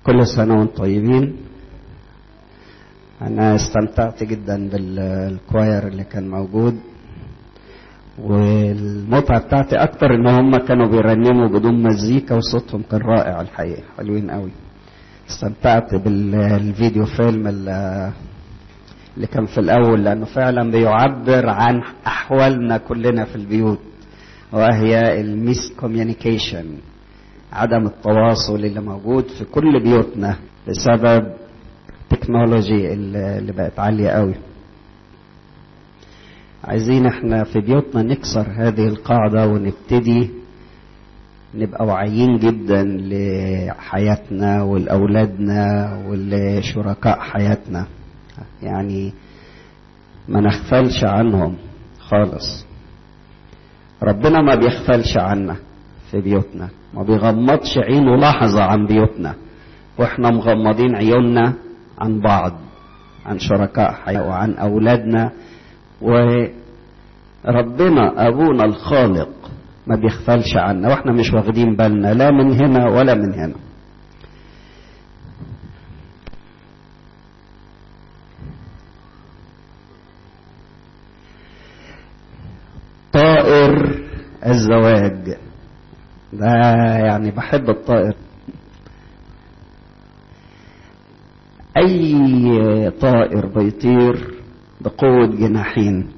كل سنة وانتم طيبين أنا استمتعت جدا بالكواير اللي كان موجود والمتعة بتاعتي أكتر إن هم كانوا بيرنموا بدون مزيكا وصوتهم كان رائع الحقيقة حلوين قوي استمتعت بالفيديو فيلم اللي كان في الأول لأنه فعلا بيعبر عن أحوالنا كلنا في البيوت وهي الميس كوميونيكيشن عدم التواصل اللي موجود في كل بيوتنا بسبب التكنولوجي اللي بقت عالية قوي عايزين احنا في بيوتنا نكسر هذه القاعدة ونبتدي نبقى واعيين جدا لحياتنا ولأولادنا ولشركاء حياتنا يعني ما نغفلش عنهم خالص ربنا ما بيغفلش عنا في بيوتنا ما بيغمضش عينه لحظة عن بيوتنا واحنا مغمضين عيوننا عن بعض عن شركاء حياة وعن أولادنا وربنا أبونا الخالق ما بيغفلش عنا واحنا مش واخدين بالنا لا من هنا ولا من هنا طائر الزواج ده يعني بحب الطائر اي طائر بيطير بقوة جناحين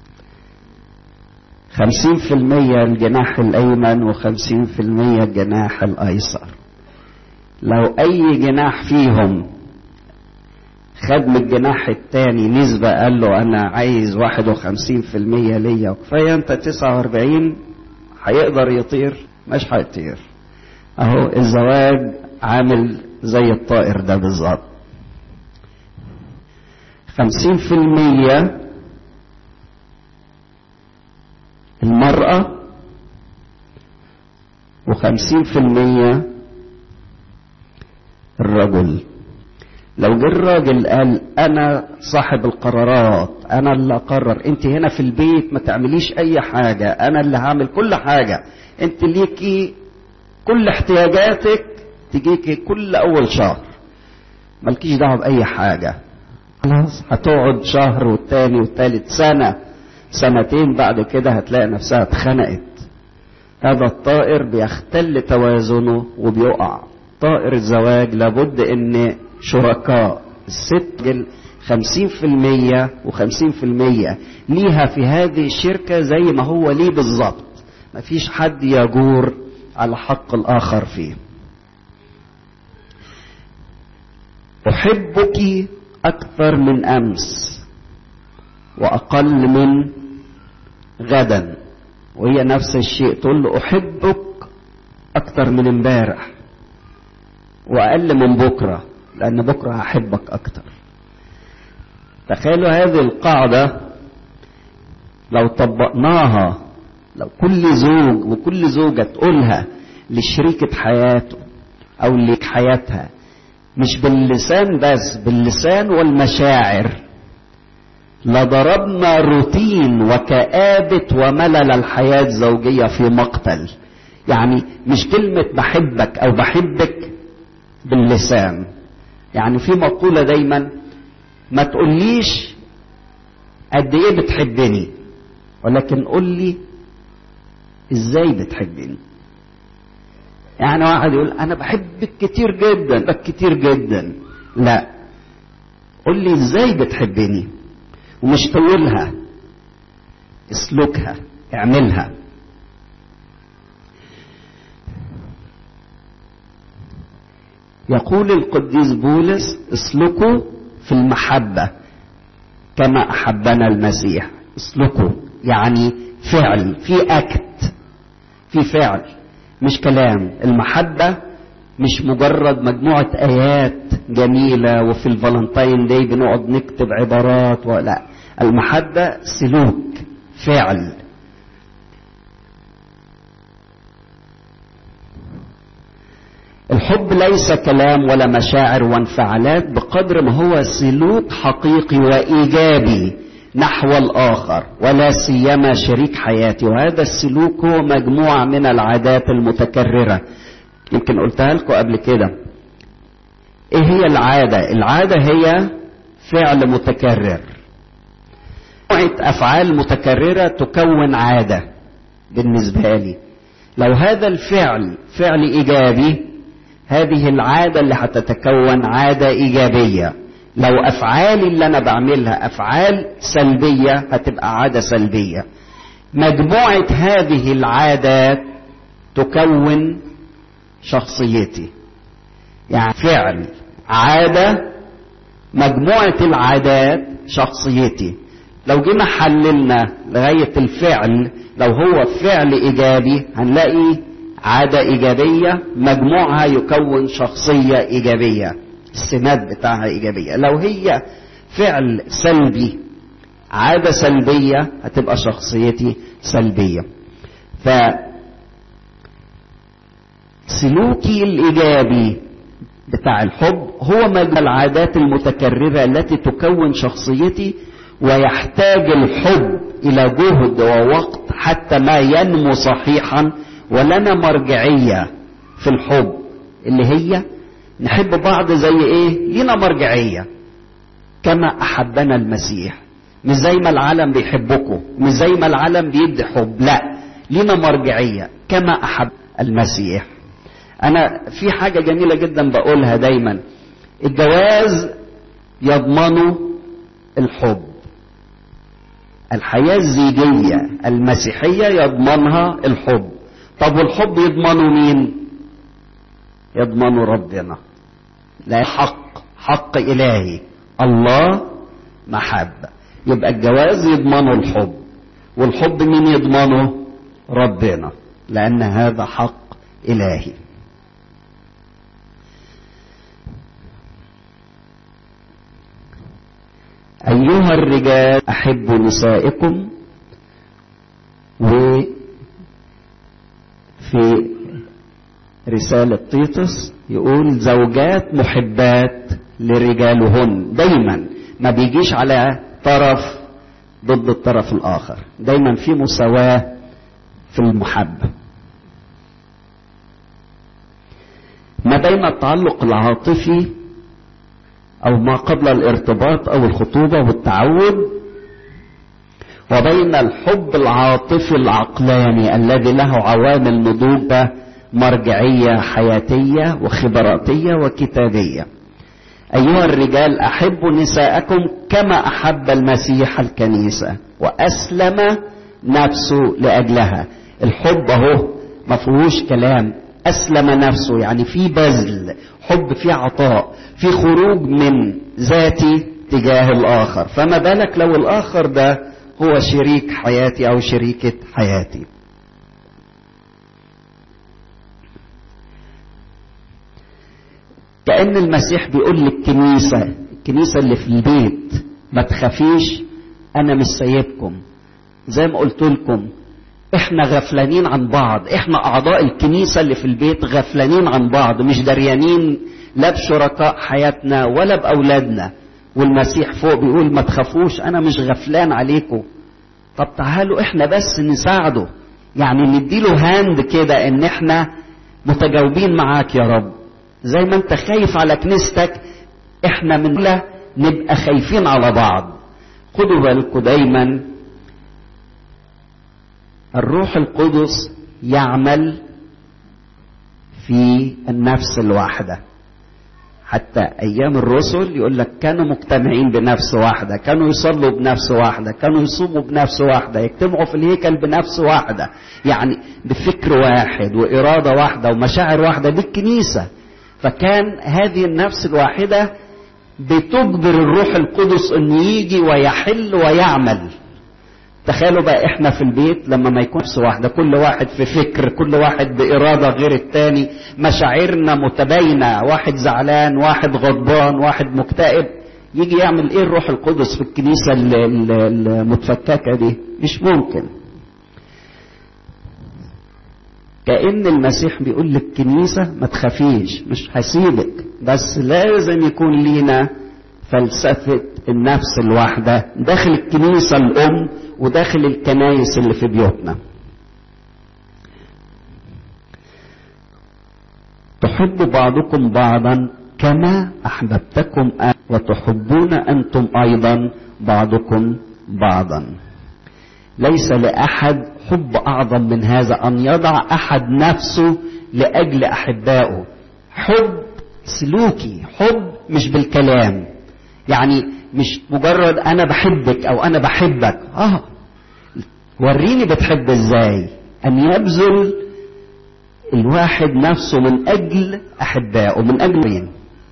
خمسين في المية الجناح الأيمن وخمسين في المية الجناح الأيسر لو أي جناح فيهم خد من الجناح التاني نسبة قال له أنا عايز واحد وخمسين في المية ليا وكفاية أنت تسعة وأربعين هيقدر يطير مش هيطير أهو الزواج عامل زي الطائر ده بالظبط خمسين في المية المرأة وخمسين في المية الرجل لو جه الراجل قال انا صاحب القرارات انا اللي اقرر انت هنا في البيت ما تعمليش اي حاجة انا اللي هعمل كل حاجة انت ليكي كل احتياجاتك تجيكي كل اول شهر مالكيش دعوة باي حاجة خلاص هتقعد شهر والتاني والتالت سنة سنتين بعد كده هتلاقي نفسها اتخنقت هذا الطائر بيختل توازنه وبيقع طائر الزواج لابد ان شركاء الست خمسين في المية وخمسين في المية ليها في هذه الشركة زي ما هو ليه بالظبط مفيش حد يجور على حق الآخر فيه أحبك أكثر من أمس وأقل من غدا وهي نفس الشيء تقول له أحبك أكثر من امبارح وأقل من بكرة لأن بكرة هحبك أكتر تخيلوا هذه القاعدة لو طبقناها لو كل زوج وكل زوجة تقولها لشريكة حياته أو لك حياتها مش باللسان بس باللسان والمشاعر لضربنا روتين وكآبة وملل الحياة الزوجية في مقتل يعني مش كلمة بحبك أو بحبك باللسان يعني في مقولة دايما ما تقوليش قد ايه بتحبني ولكن قول لي ازاي بتحبني يعني واحد يقول انا بحبك كتير جدا بك كتير جدا لا قول لي ازاي بتحبني ومش تقولها اسلكها اعملها يقول القديس بولس اسلكوا في المحبة كما أحبنا المسيح اسلكوا يعني فعل في أكت في فعل مش كلام المحبة مش مجرد مجموعة آيات جميلة وفي الفالنتين داي بنقعد نكتب عبارات ولا المحبة سلوك فعل الحب ليس كلام ولا مشاعر وانفعالات بقدر ما هو سلوك حقيقي وايجابي نحو الاخر ولا سيما شريك حياتي وهذا السلوك هو مجموعه من العادات المتكرره يمكن قلتها لكم قبل كده ايه هي العادة العادة هي فعل متكرر مجموعة افعال متكررة تكون عادة بالنسبة لي لو هذا الفعل فعل ايجابي هذه العادة اللي هتتكون عادة ايجابية لو افعالي اللي انا بعملها افعال سلبية هتبقى عادة سلبية مجموعة هذه العادات تكون شخصيتي يعني فعل عادة مجموعة العادات شخصيتي لو جينا حللنا لغاية الفعل لو هو فعل إيجابي هنلاقي عادة إيجابية مجموعها يكون شخصية إيجابية السمات بتاعها إيجابية لو هي فعل سلبي عادة سلبية هتبقى شخصيتي سلبية ف سلوكي الإيجابي بتاع الحب هو مجموع العادات المتكررة التي تكون شخصيتي ويحتاج الحب إلى جهد ووقت حتى ما ينمو صحيحا ولنا مرجعية في الحب اللي هي نحب بعض زي ايه لينا مرجعية كما أحبنا المسيح مش زي ما العالم بيحبكم مش زي ما العالم بيدي حب لا لينا مرجعية كما أحب المسيح أنا في حاجة جميلة جدا بقولها دايما الجواز يضمنه الحب الحياة الزيجية المسيحية يضمنها الحب طب والحب يضمنه مين يضمنه ربنا لا حق حق إلهي الله محبة يبقى الجواز يضمنه الحب والحب مين يضمنه ربنا لأن هذا حق إلهي أيها الرجال أحبوا نسائكم وفي رسالة تيتس يقول زوجات محبات لرجالهن دايما ما بيجيش على طرف ضد الطرف الآخر دايما في مساواة في المحبة ما بين التعلق العاطفي أو ما قبل الارتباط أو الخطوبة والتعود وبين الحب العاطفي العقلاني الذي له عوامل نضوج مرجعية حياتية وخبراتية وكتابية أيها الرجال أحبوا نساءكم كما أحب المسيح الكنيسة وأسلم نفسه لأجلها الحب أهو ما فيهوش كلام أسلم نفسه يعني في بذل حب في عطاء في خروج من ذاتي تجاه الآخر فما بالك لو الآخر ده هو شريك حياتي أو شريكة حياتي كأن المسيح بيقول للكنيسة الكنيسة اللي في البيت ما تخافيش أنا مش سايبكم زي ما قلت لكم احنا غفلانين عن بعض احنا اعضاء الكنيسة اللي في البيت غفلانين عن بعض مش دريانين لا بشركاء حياتنا ولا باولادنا والمسيح فوق بيقول ما تخافوش انا مش غفلان عليكم طب تعالوا احنا بس نساعده يعني نديله هاند كده ان احنا متجاوبين معاك يا رب زي ما انت خايف على كنيستك احنا من لا نبقى خايفين على بعض خدوا بالكم دايما الروح القدس يعمل في النفس الواحدة حتى أيام الرسل يقول لك كانوا مجتمعين بنفس واحدة كانوا يصلوا بنفس واحدة كانوا يصوموا بنفس واحدة يجتمعوا في الهيكل بنفس واحدة يعني بفكر واحد وإرادة واحدة ومشاعر واحدة دي الكنيسة فكان هذه النفس الواحدة بتجبر الروح القدس انه يجي ويحل ويعمل تخيلوا بقى احنا في البيت لما ما يكون نفس واحده كل واحد في فكر كل واحد باراده غير التاني مشاعرنا متباينه واحد زعلان واحد غضبان واحد مكتئب يجي يعمل ايه الروح القدس في الكنيسه المتفككه دي مش ممكن كأن المسيح بيقول للكنيسة ما تخافيش مش هسيبك بس لازم يكون لينا فلسفة النفس الواحدة داخل الكنيسة الأم وداخل الكنايس اللي في بيوتنا تحب بعضكم بعضا كما أحببتكم وتحبون أنتم أيضا بعضكم بعضا ليس لأحد حب أعظم من هذا أن يضع أحد نفسه لأجل أحبائه حب سلوكي حب مش بالكلام يعني مش مجرد أنا بحبك أو أنا بحبك آه وريني بتحب إزاي أن يبذل الواحد نفسه من أجل أحبائه من أجل مين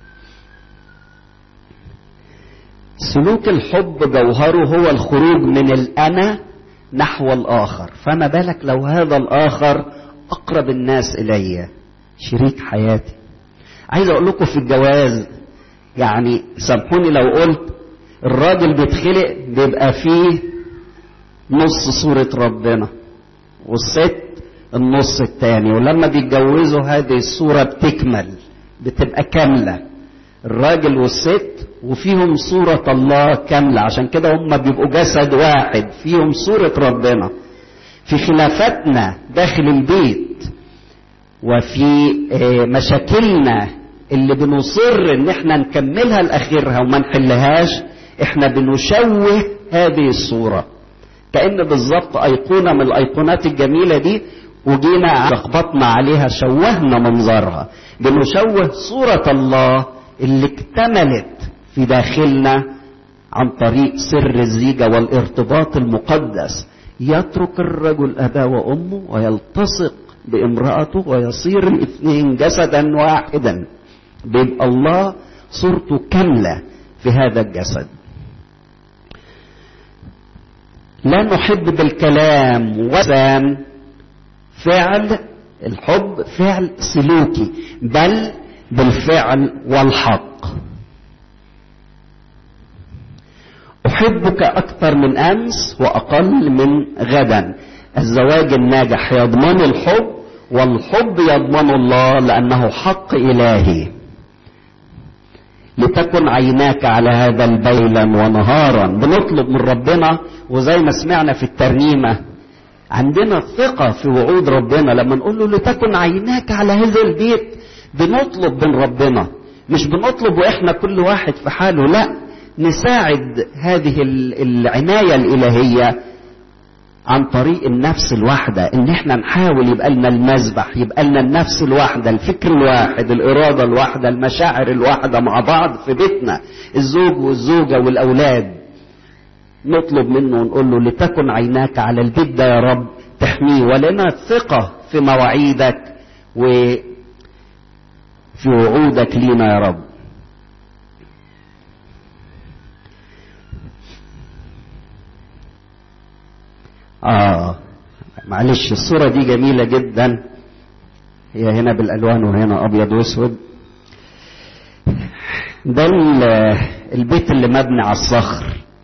سلوك الحب جوهره هو الخروج من الأنا نحو الآخر فما بالك لو هذا الآخر أقرب الناس إلي شريك حياتي عايز أقول لكم في الجواز يعني سامحوني لو قلت الراجل بيتخلق بيبقى فيه نص صورة ربنا والست النص التاني ولما بيتجوزوا هذه الصورة بتكمل بتبقى كاملة الراجل والست وفيهم صورة الله كاملة عشان كده هم بيبقوا جسد واحد فيهم صورة ربنا في خلافاتنا داخل البيت وفي مشاكلنا اللي بنصر ان احنا نكملها لاخرها وما نحلهاش احنا بنشوه هذه الصورة كأن بالظبط ايقونة من الايقونات الجميلة دي وجينا لخبطنا عليها شوهنا منظرها بنشوه صورة الله اللي اكتملت في داخلنا عن طريق سر الزيجة والارتباط المقدس يترك الرجل أباه وأمه ويلتصق بامرأته ويصير الاثنين جسدا واحدا بيبقى الله صورته كاملة في هذا الجسد لا نحب بالكلام وسام فعل الحب فعل سلوكي بل بالفعل والحق احبك اكثر من امس واقل من غدا الزواج الناجح يضمن الحب والحب يضمن الله لانه حق الهي لتكن عيناك على هذا ليلا ونهارا بنطلب من ربنا وزي ما سمعنا في الترنيمه عندنا ثقه في وعود ربنا لما نقول له لتكن عيناك على هذا البيت بنطلب من ربنا مش بنطلب واحنا كل واحد في حاله لا نساعد هذه العنايه الالهيه عن طريق النفس الواحدة ان احنا نحاول يبقى لنا المذبح يبقى لنا النفس الواحدة الفكر الواحد الارادة الواحدة المشاعر الواحدة مع بعض في بيتنا الزوج والزوجة والاولاد نطلب منه ونقول له لتكن عيناك على البيت ده يا رب تحميه ولنا ثقة في مواعيدك وفي وعودك لينا يا رب آه معلش الصورة دي جميلة جدا هي هنا بالألوان وهنا أبيض وأسود ده البيت اللي مبني على الصخر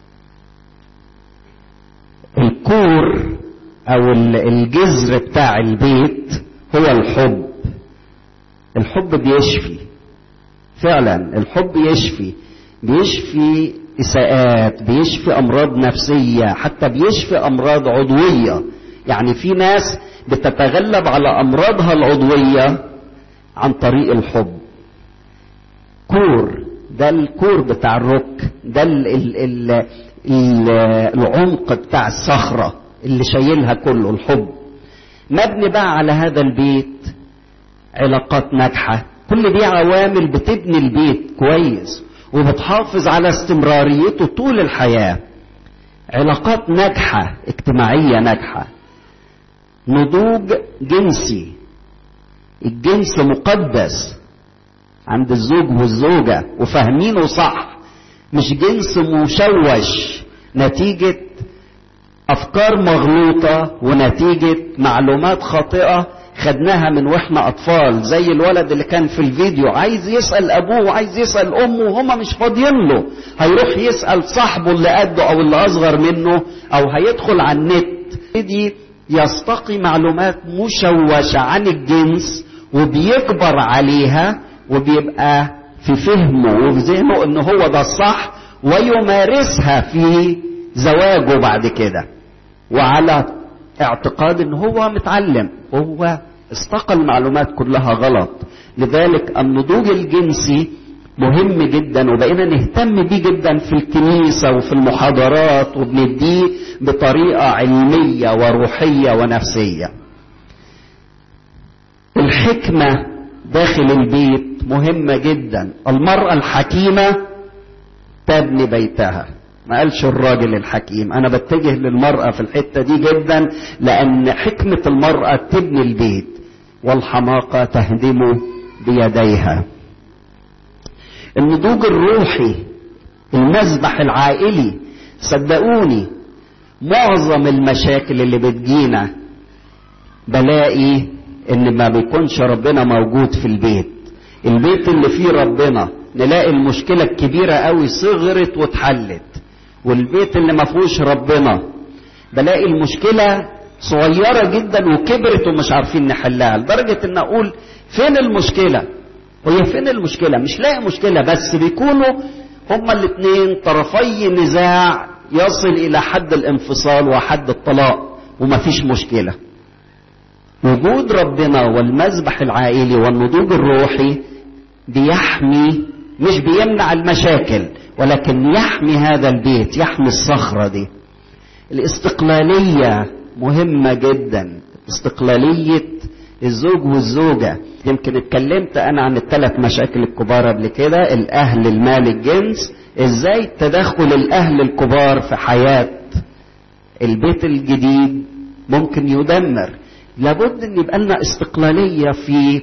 الكور أو الجذر بتاع البيت هو الحب الحب بيشفي فعلا الحب يشفي بيشفي إساءات بيشفي أمراض نفسية حتى بيشفي أمراض عضوية يعني في ناس بتتغلب على أمراضها العضوية عن طريق الحب كور ده الكور بتاع الرك ده ال ال ال ال العمق بتاع الصخرة اللي شايلها كله الحب مبني بقى على هذا البيت علاقات ناجحة كل دي عوامل بتبني البيت كويس وبتحافظ على استمراريته طول الحياة علاقات ناجحة اجتماعية ناجحة نضوج جنسي الجنس مقدس عند الزوج والزوجة وفاهمينه صح مش جنس مشوش نتيجة أفكار مغلوطة ونتيجة معلومات خاطئة خدناها من واحنا اطفال زي الولد اللي كان في الفيديو عايز يسال ابوه وعايز يسال امه وهما مش فاضيين له هيروح يسال صاحبه اللي قده او اللي اصغر منه او هيدخل على النت دي يستقي معلومات مشوشه عن الجنس وبيكبر عليها وبيبقى في فهمه وفي ذهنه ان هو ده الصح ويمارسها في زواجه بعد كده وعلى اعتقاد ان هو متعلم وهو استقى المعلومات كلها غلط لذلك النضوج الجنسي مهم جدا وبقينا نهتم بيه جدا في الكنيسة وفي المحاضرات وبنديه بطريقة علمية وروحية ونفسية الحكمة داخل البيت مهمة جدا المرأة الحكيمة تبني بيتها ما قالش الراجل الحكيم انا بتجه للمرأة في الحتة دي جدا لان حكمة المرأة تبني البيت والحماقة تهدم بيديها النضوج الروحي المذبح العائلي صدقوني معظم المشاكل اللي بتجينا بلاقي ان ما بيكونش ربنا موجود في البيت البيت اللي فيه ربنا نلاقي المشكلة الكبيرة قوي صغرت واتحلت والبيت اللي ما فيهوش ربنا بلاقي المشكلة صغيرة جدا وكبرت ومش عارفين نحلها لدرجة ان اقول فين المشكلة هي فين المشكلة مش لاقي مشكلة بس بيكونوا هما الاثنين طرفي نزاع يصل الى حد الانفصال وحد الطلاق ومفيش مشكلة وجود ربنا والمذبح العائلي والنضوج الروحي بيحمي مش بيمنع المشاكل ولكن يحمي هذا البيت يحمي الصخرة دي الاستقلالية مهمة جدا استقلالية الزوج والزوجة يمكن اتكلمت انا عن الثلاث مشاكل الكبار قبل كده الاهل المال الجنس ازاي تدخل الاهل الكبار في حياة البيت الجديد ممكن يدمر لابد ان يبقى لنا استقلالية في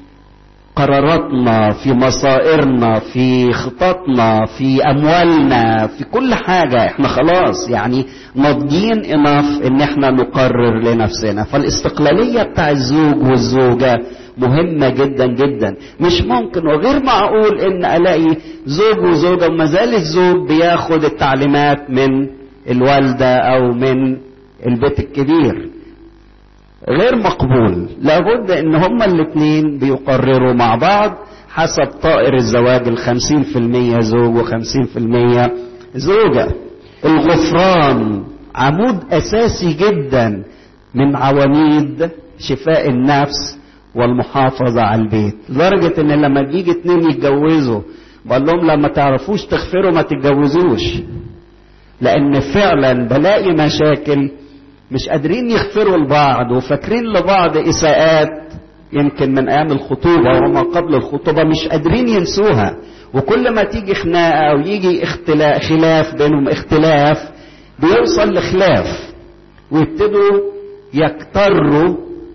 قراراتنا في مصائرنا في خططنا في اموالنا في كل حاجة احنا خلاص يعني ناضجين اناف ان احنا نقرر لنفسنا فالاستقلالية بتاع الزوج والزوجة مهمة جدا جدا مش ممكن وغير معقول ان الاقي زوج وزوجة وما زال الزوج بياخد التعليمات من الوالدة او من البيت الكبير غير مقبول لابد ان هما الاثنين بيقرروا مع بعض حسب طائر الزواج الخمسين في المية زوج وخمسين في المية زوجة الغفران عمود اساسي جدا من عواميد شفاء النفس والمحافظة على البيت لدرجة ان لما بيجي اتنين يتجوزوا بقول لهم لما تعرفوش تغفروا ما تتجوزوش لان فعلا بلاقي مشاكل مش قادرين يغفروا لبعض وفاكرين لبعض اساءات يمكن من ايام الخطوبه وما قبل الخطوبه مش قادرين ينسوها وكل ما تيجي خناقه او يجي اختلاف خلاف بينهم اختلاف بيوصل لخلاف ويبتدوا يكتروا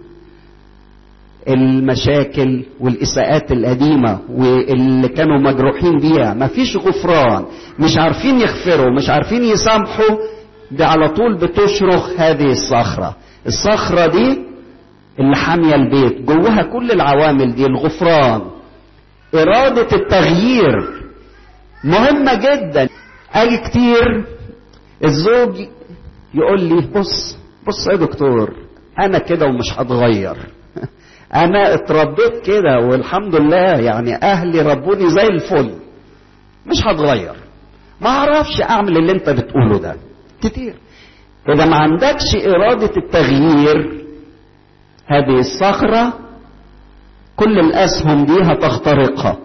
المشاكل والاساءات القديمه واللي كانوا مجروحين بيها مفيش غفران مش عارفين يغفروا مش عارفين يسامحوا دي على طول بتشرخ هذه الصخرة الصخرة دي اللي حامية البيت جواها كل العوامل دي الغفران إرادة التغيير مهمة جدا أجي كتير الزوج يقول لي بص بص يا دكتور أنا كده ومش هتغير أنا اتربيت كده والحمد لله يعني أهلي ربوني زي الفل مش هتغير ما أعرفش أعمل اللي أنت بتقوله ده كتير إذا ما عندكش إرادة التغيير هذه الصخرة كل الأسهم دي هتخترقها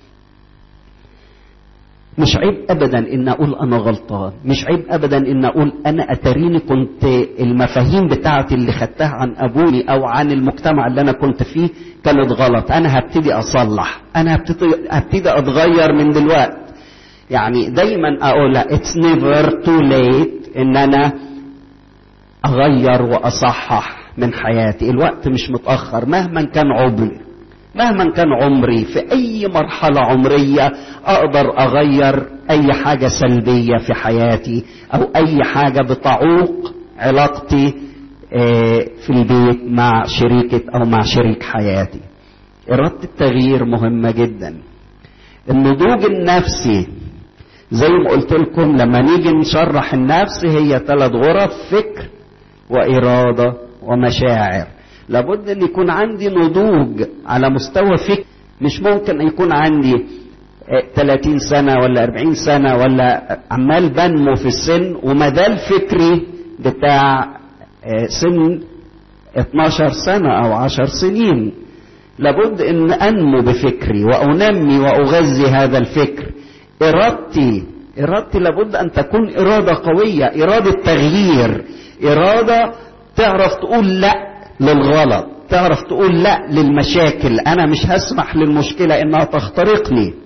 مش عيب ابدا ان اقول انا غلطان مش عيب ابدا ان اقول انا اتريني كنت المفاهيم بتاعتي اللي خدتها عن ابوي او عن المجتمع اللي انا كنت فيه كانت غلط انا هبتدي اصلح انا هبتدي, هبتدي اتغير من دلوقتي يعني دايما اقول اتس نيفر تو ليت ان انا اغير واصحح من حياتي الوقت مش متاخر مهما كان عمري مهما كان عمري في اي مرحله عمريه اقدر اغير اي حاجه سلبيه في حياتي او اي حاجه بتعوق علاقتي في البيت مع شريكه او مع شريك حياتي اراده التغيير مهمه جدا النضوج النفسي زي ما قلت لكم لما نيجي نشرح النفس هي ثلاث غرف فكر وإرادة ومشاعر لابد أن يكون عندي نضوج على مستوى فكر مش ممكن أن يكون عندي 30 سنة ولا 40 سنة ولا عمال بنمو في السن ومدال فكري بتاع سن 12 سنة أو 10 سنين لابد ان انمو بفكري وانمي واغذي هذا الفكر ارادتي ارادتي لابد ان تكون اراده قويه اراده تغيير اراده تعرف تقول لا للغلط تعرف تقول لا للمشاكل انا مش هسمح للمشكله انها تخترقني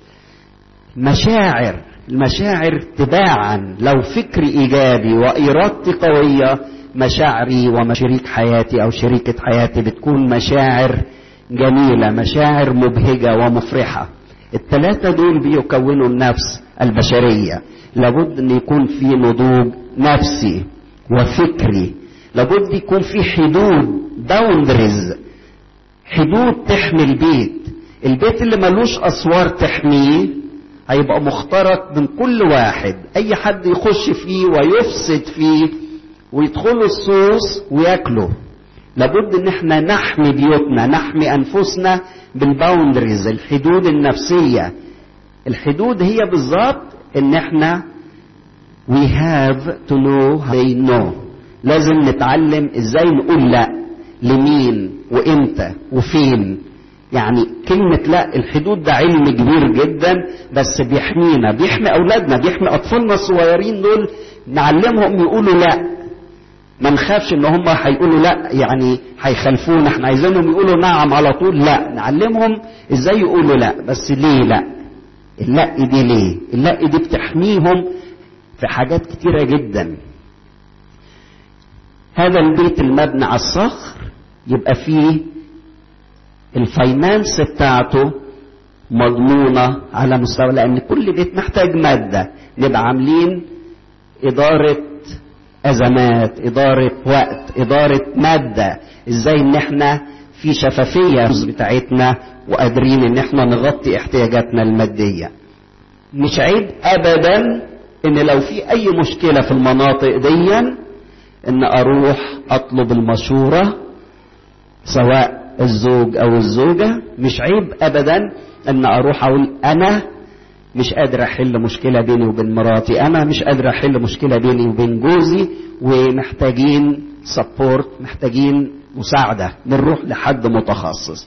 مشاعر المشاعر تباعا لو فكري ايجابي وارادتي قويه مشاعري وشريك حياتي او شريكه حياتي بتكون مشاعر جميله مشاعر مبهجه ومفرحه الثلاثه دول بيكونوا النفس البشريه لابد ان يكون في نضوج نفسي وفكري لابد يكون في حدود باوندريز حدود تحمي البيت البيت اللي ملوش اسوار تحميه هيبقى مخترق من كل واحد اي حد يخش فيه ويفسد فيه ويدخلوا الصوص وياكله لابد ان احنا نحمي بيوتنا نحمي انفسنا بالباوندريز الحدود النفسيه الحدود هي بالظبط ان احنا we have to know how they know لازم نتعلم ازاي نقول لا لمين وامتى وفين يعني كلمة لا الحدود ده علم كبير جدا بس بيحمينا بيحمي أولادنا بيحمي أطفالنا الصغيرين دول نعلمهم يقولوا لا ما نخافش ان هم هيقولوا لا يعني هيخالفونا احنا عايزينهم يقولوا نعم على طول لا نعلمهم ازاي يقولوا لا بس ليه لا اللا دي ليه اللا دي بتحميهم في حاجات كتيرة جدا هذا البيت المبني على الصخر يبقى فيه الفاينانس بتاعته مضمونة على مستوى لأن كل بيت محتاج مادة نبقى عاملين إدارة أزمات إدارة وقت إدارة مادة إزاي إن إحنا في شفافية بتاعتنا وقادرين إن إحنا نغطي احتياجاتنا المادية مش عيب أبدا إن لو في أي مشكلة في المناطق دي إن أروح أطلب المشورة سواء الزوج او الزوجه مش عيب ابدا ان اروح اقول انا مش قادر احل مشكله بيني وبين مراتي انا مش قادر احل مشكله بيني وبين جوزي ومحتاجين سبورت محتاجين مساعده بنروح لحد متخصص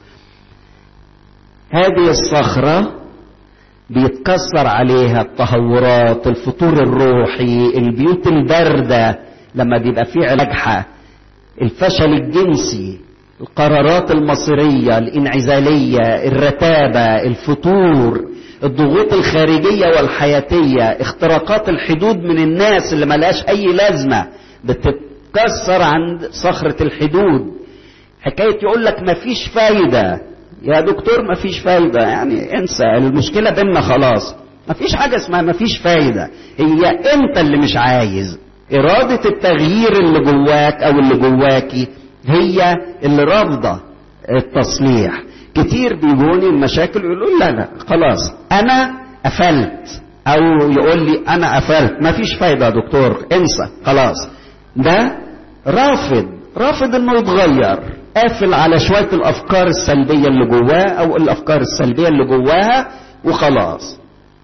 هذه الصخره بيتكسر عليها التهورات الفطور الروحي البيوت البارده لما بيبقى فيه علاجها الفشل الجنسي القرارات المصيرية الانعزالية الرتابة الفتور الضغوط الخارجية والحياتية اختراقات الحدود من الناس اللي ملهاش أي لازمة بتتكسر عند صخرة الحدود حكاية يقول لك مفيش فايدة يا دكتور مفيش فايدة يعني انسى المشكلة بينا خلاص مفيش حاجة اسمها مفيش فايدة هي انت اللي مش عايز إرادة التغيير اللي جواك أو اللي جواكي هي اللي رافضه التصليح كتير بيجوني المشاكل يقولوا لا لا خلاص انا قفلت او يقول لي انا قفلت ما فيش فايده يا دكتور انسى خلاص ده رافض رافض انه يتغير قافل على شويه الافكار السلبيه اللي جواه او الافكار السلبيه اللي جواها وخلاص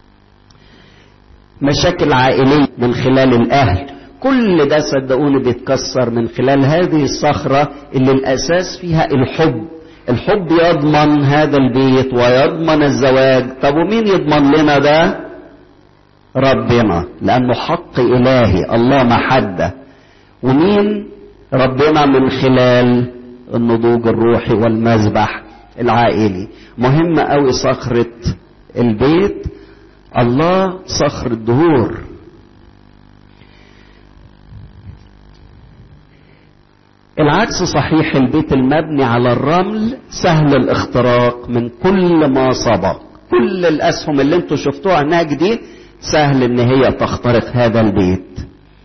مشاكل عائليه من خلال الاهل كل ده صدقوني بيتكسر من خلال هذه الصخرة اللي الأساس فيها الحب الحب يضمن هذا البيت ويضمن الزواج طب ومين يضمن لنا ده ربنا لأنه حق إلهي الله محبة ومين ربنا من خلال النضوج الروحي والمذبح العائلي مهم قوي صخرة البيت الله صخر الدهور العكس صحيح البيت المبني على الرمل سهل الاختراق من كل ما سبق كل الاسهم اللي انتوا شفتوها هناك دي سهل ان هي تخترق هذا البيت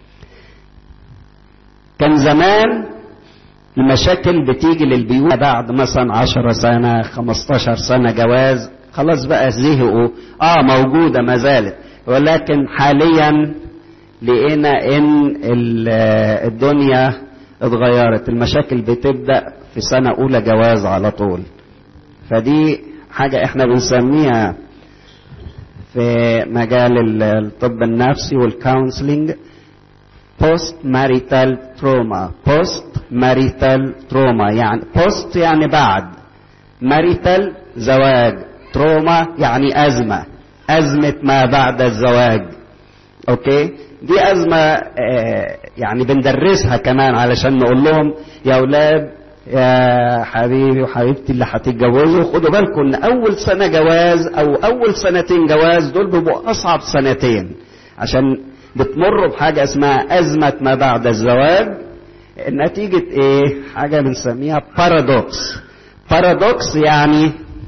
كان زمان المشاكل بتيجي للبيوت بعد مثلا عشرة سنة خمستاشر سنة جواز خلاص بقى زهقوا اه موجودة ما زالت ولكن حاليا لقينا ان الدنيا اتغيرت المشاكل بتبدا في سنه اولى جواز على طول فدي حاجه احنا بنسميها في مجال الطب النفسي والكونسلنج بوست ماريتال تروما بوست ماريتال تروما يعني بوست يعني بعد ماريتال زواج تروما يعني أزمة أزمة ما بعد الزواج أوكي دي أزمة آه يعني بندرسها كمان علشان نقول لهم يا أولاد يا حبيبي وحبيبتي اللي هتتجوزوا خدوا بالكم ان اول سنه جواز او اول سنتين جواز دول بيبقوا اصعب سنتين عشان بتمروا بحاجه اسمها ازمه ما بعد الزواج نتيجه ايه حاجه بنسميها بارادوكس بارادوكس يعني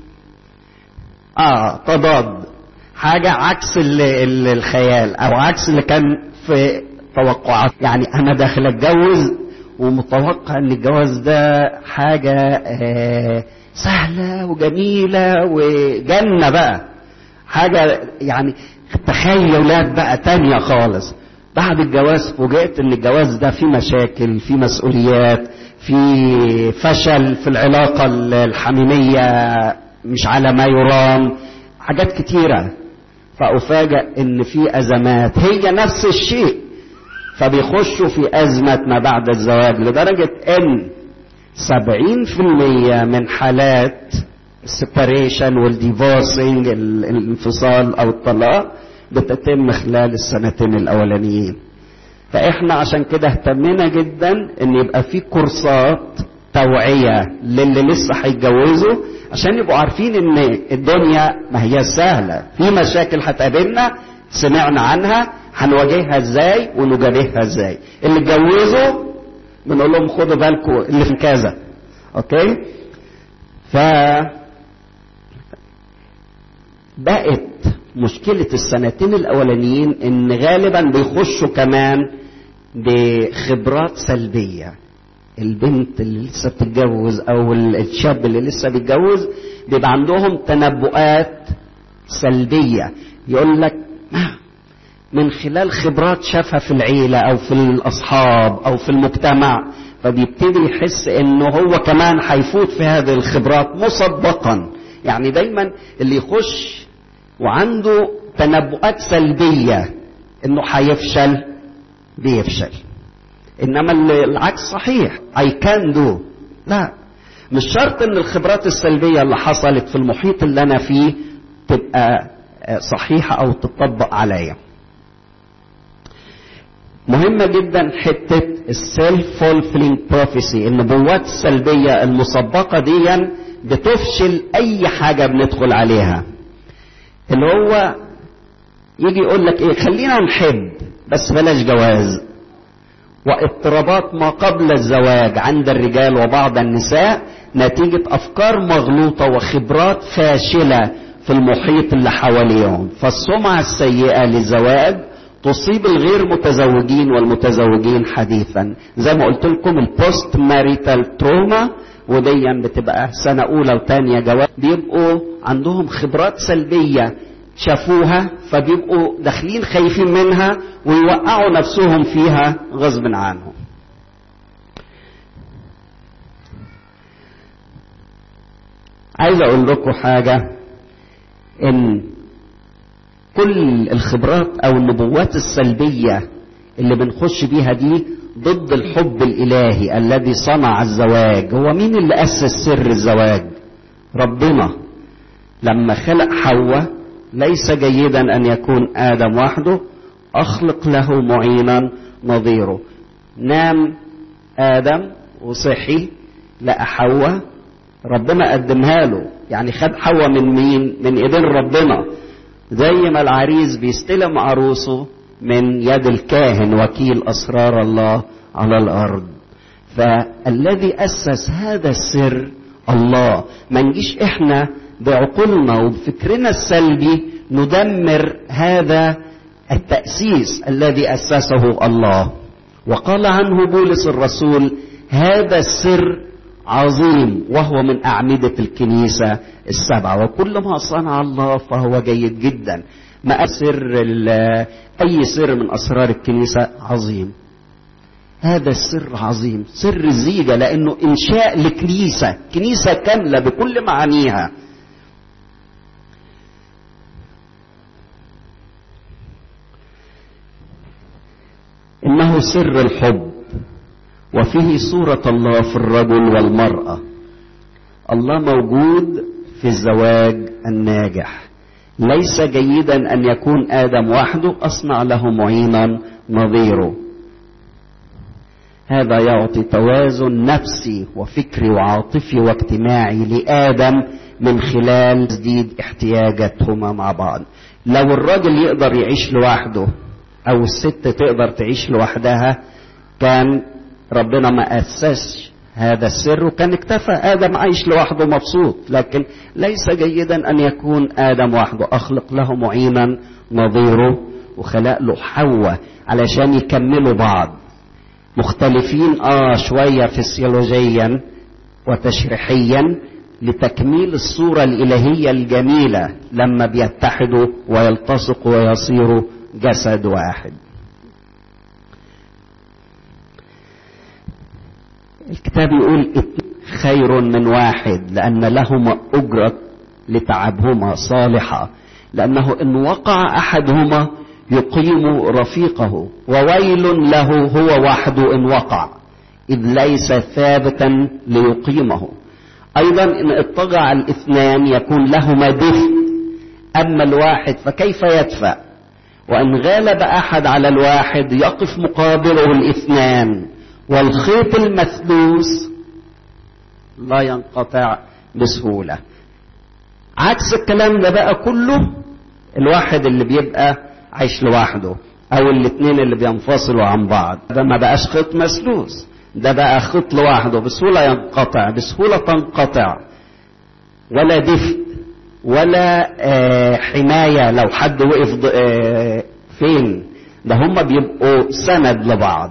اه تضاد حاجه عكس ال ال الخيال او عكس اللي كان في توقعات يعني انا داخل اتجوز ومتوقع ان الجواز ده حاجة آه سهلة وجميلة وجنة بقى حاجة يعني تخيلات بقى تانية خالص بعد الجواز فوجئت ان الجواز ده فيه مشاكل فيه مسؤوليات في فشل في العلاقة الحميمية مش على ما يرام حاجات كتيرة فأفاجأ ان في أزمات هي نفس الشيء فبيخشوا في أزمة ما بعد الزواج لدرجة إن سبعين في المية من حالات السيباريشن والديفورسينج الانفصال أو الطلاق بتتم خلال السنتين الأولانيين فإحنا عشان كده اهتمينا جدا إن يبقى في كورسات توعية للي لسه هيتجوزوا عشان يبقوا عارفين إن الدنيا ما هي سهلة في مشاكل هتقابلنا سمعنا عنها هنواجهها ازاي ونجابهها ازاي اللي اتجوزوا بنقول لهم خدوا بالكم اللي في كذا اوكي ف بقت مشكلة السنتين الأولانيين إن غالبا بيخشوا كمان بخبرات سلبية البنت اللي لسه بتتجوز أو الشاب اللي لسه بيتجوز بيبقى عندهم تنبؤات سلبية يقول لك من خلال خبرات شافها في العيلة أو في الأصحاب أو في المجتمع فبيبتدي يحس إنه هو كمان هيفوت في هذه الخبرات مسبقا يعني دايما اللي يخش وعنده تنبؤات سلبية إنه هيفشل بيفشل إنما العكس صحيح I can do لا مش شرط إن الخبرات السلبية اللي حصلت في المحيط اللي أنا فيه تبقى صحيحة أو تطبق عليا مهمة جدا حتة السيلف فولفيلينج بروفيسي النبوات السلبية المسبقة دي بتفشل أي حاجة بندخل عليها اللي هو يجي يقول لك ايه خلينا نحب بس بلاش جواز واضطرابات ما قبل الزواج عند الرجال وبعض النساء نتيجة أفكار مغلوطة وخبرات فاشلة في المحيط اللي حواليهم فالسمعة السيئة للزواج تصيب الغير متزوجين والمتزوجين حديثا زي ما قلت لكم البوست ماريتال تروما وديا بتبقى سنة أولى وثانية جواز بيبقوا عندهم خبرات سلبية شافوها فبيبقوا داخلين خايفين منها ويوقعوا نفسهم فيها غصب عنهم عايز اقول لكم حاجة ان كل الخبرات او النبوات السلبية اللي بنخش بيها دي ضد الحب الالهي الذي صنع الزواج هو مين اللي اسس سر الزواج ربنا لما خلق حواء ليس جيدا ان يكون ادم وحده اخلق له معينا نظيره نام ادم وصحي لقى حواء ربنا قدمها له يعني خد حواء من مين من ايدين ربنا زي ما العريس بيستلم عروسه من يد الكاهن وكيل اسرار الله على الارض فالذي اسس هذا السر الله ما نجيش احنا بعقولنا وبفكرنا السلبي ندمر هذا التاسيس الذي اسسه الله وقال عنه بولس الرسول هذا السر عظيم وهو من أعمدة الكنيسة السبعة وكل ما صنع الله فهو جيد جدا ما سر أي سر من أسرار الكنيسة عظيم هذا السر عظيم سر الزيجة لأنه إنشاء لكنيسة كنيسة كاملة بكل معانيها إنه سر الحب وفيه صورة الله في الرجل والمرأة الله موجود في الزواج الناجح ليس جيدا ان يكون ادم وحده اصنع له معينا نظيره هذا يعطي توازن نفسي وفكري وعاطفي واجتماعي لادم من خلال تسديد احتياجاتهما مع بعض لو الراجل يقدر يعيش لوحده او الست تقدر تعيش لوحدها كان ربنا ما اسسش هذا السر وكان اكتفى ادم عايش لوحده مبسوط لكن ليس جيدا ان يكون ادم وحده اخلق له معينا نظيره وخلق له حواء علشان يكملوا بعض مختلفين اه شويه فسيولوجيا وتشريحيا لتكميل الصوره الالهيه الجميله لما بيتحدوا ويلتصقوا ويصيروا جسد واحد الكتاب يقول خير من واحد لأن لهما أجرة لتعبهما صالحة لأنه إن وقع أحدهما يقيم رفيقه وويل له هو وحده إن وقع إذ ليس ثابتا ليقيمه أيضا إن اضطجع الاثنان يكون لهما دفء أما الواحد فكيف يدفأ وإن غالب أحد على الواحد يقف مقابله الاثنان والخيط المثلوث لا ينقطع بسهولة عكس الكلام ده بقى كله الواحد اللي بيبقى عايش لوحده او الاثنين اللي بينفصلوا عن بعض ده ما بقاش خيط مسلوث ده بقى خيط لوحده بسهولة ينقطع بسهولة تنقطع ولا دفء ولا آه حماية لو حد وقف آه فين ده هما بيبقوا سند لبعض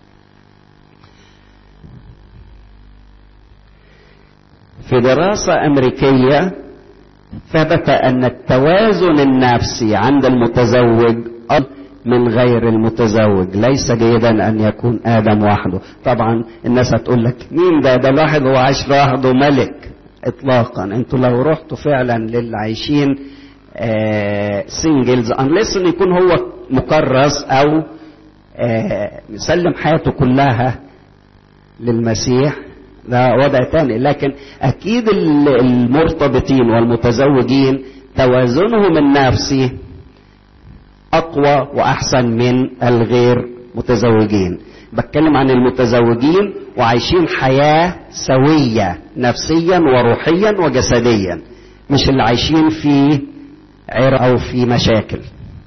في دراسة أمريكية ثبت أن التوازن النفسي عند المتزوج من غير المتزوج ليس جيدا أن يكون آدم وحده طبعا الناس هتقول لك مين ده ده الواحد هو عايش لوحده ملك إطلاقا أنتوا لو رحتوا فعلا للي عايشين آه سنجلز أنليس أن يكون هو مكرس أو آه مسلم حياته كلها للمسيح ده وضع تاني لكن اكيد المرتبطين والمتزوجين توازنهم النفسي اقوى واحسن من الغير متزوجين بتكلم عن المتزوجين وعايشين حياه سويه نفسيا وروحيا وجسديا مش اللي عايشين في عرق او في مشاكل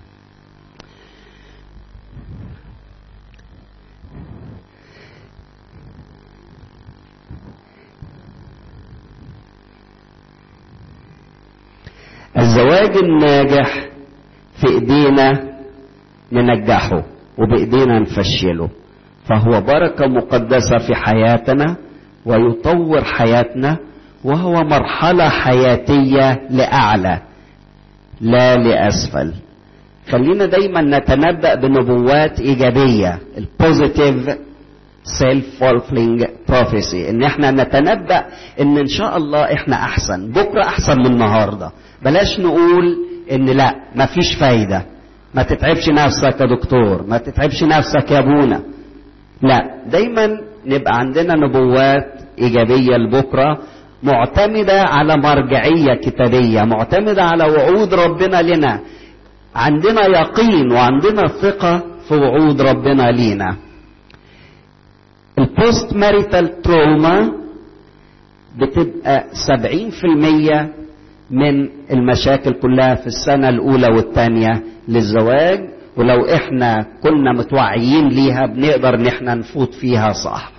الزواج الناجح في ايدينا ننجحه وبايدينا نفشله فهو بركه مقدسه في حياتنا ويطور حياتنا وهو مرحله حياتيه لاعلى لا لاسفل خلينا دايما نتنبأ بنبوات ايجابيه البوزيتيف سيلف فولفلينج بروفيسي ان احنا نتنبأ ان ان شاء الله احنا احسن بكره احسن من النهارده بلاش نقول ان لا مفيش فايده ما تتعبش نفسك يا دكتور ما تتعبش نفسك يا ابونا لا دايما نبقى عندنا نبوات ايجابيه لبكره معتمده على مرجعيه كتابيه معتمده على وعود ربنا لنا عندنا يقين وعندنا ثقه في وعود ربنا لينا البوست ماريتال تروما بتبقى 70% من المشاكل كلها في السنة الأولى والثانية للزواج ولو احنا كنا متوعيين ليها بنقدر ان احنا نفوت فيها صح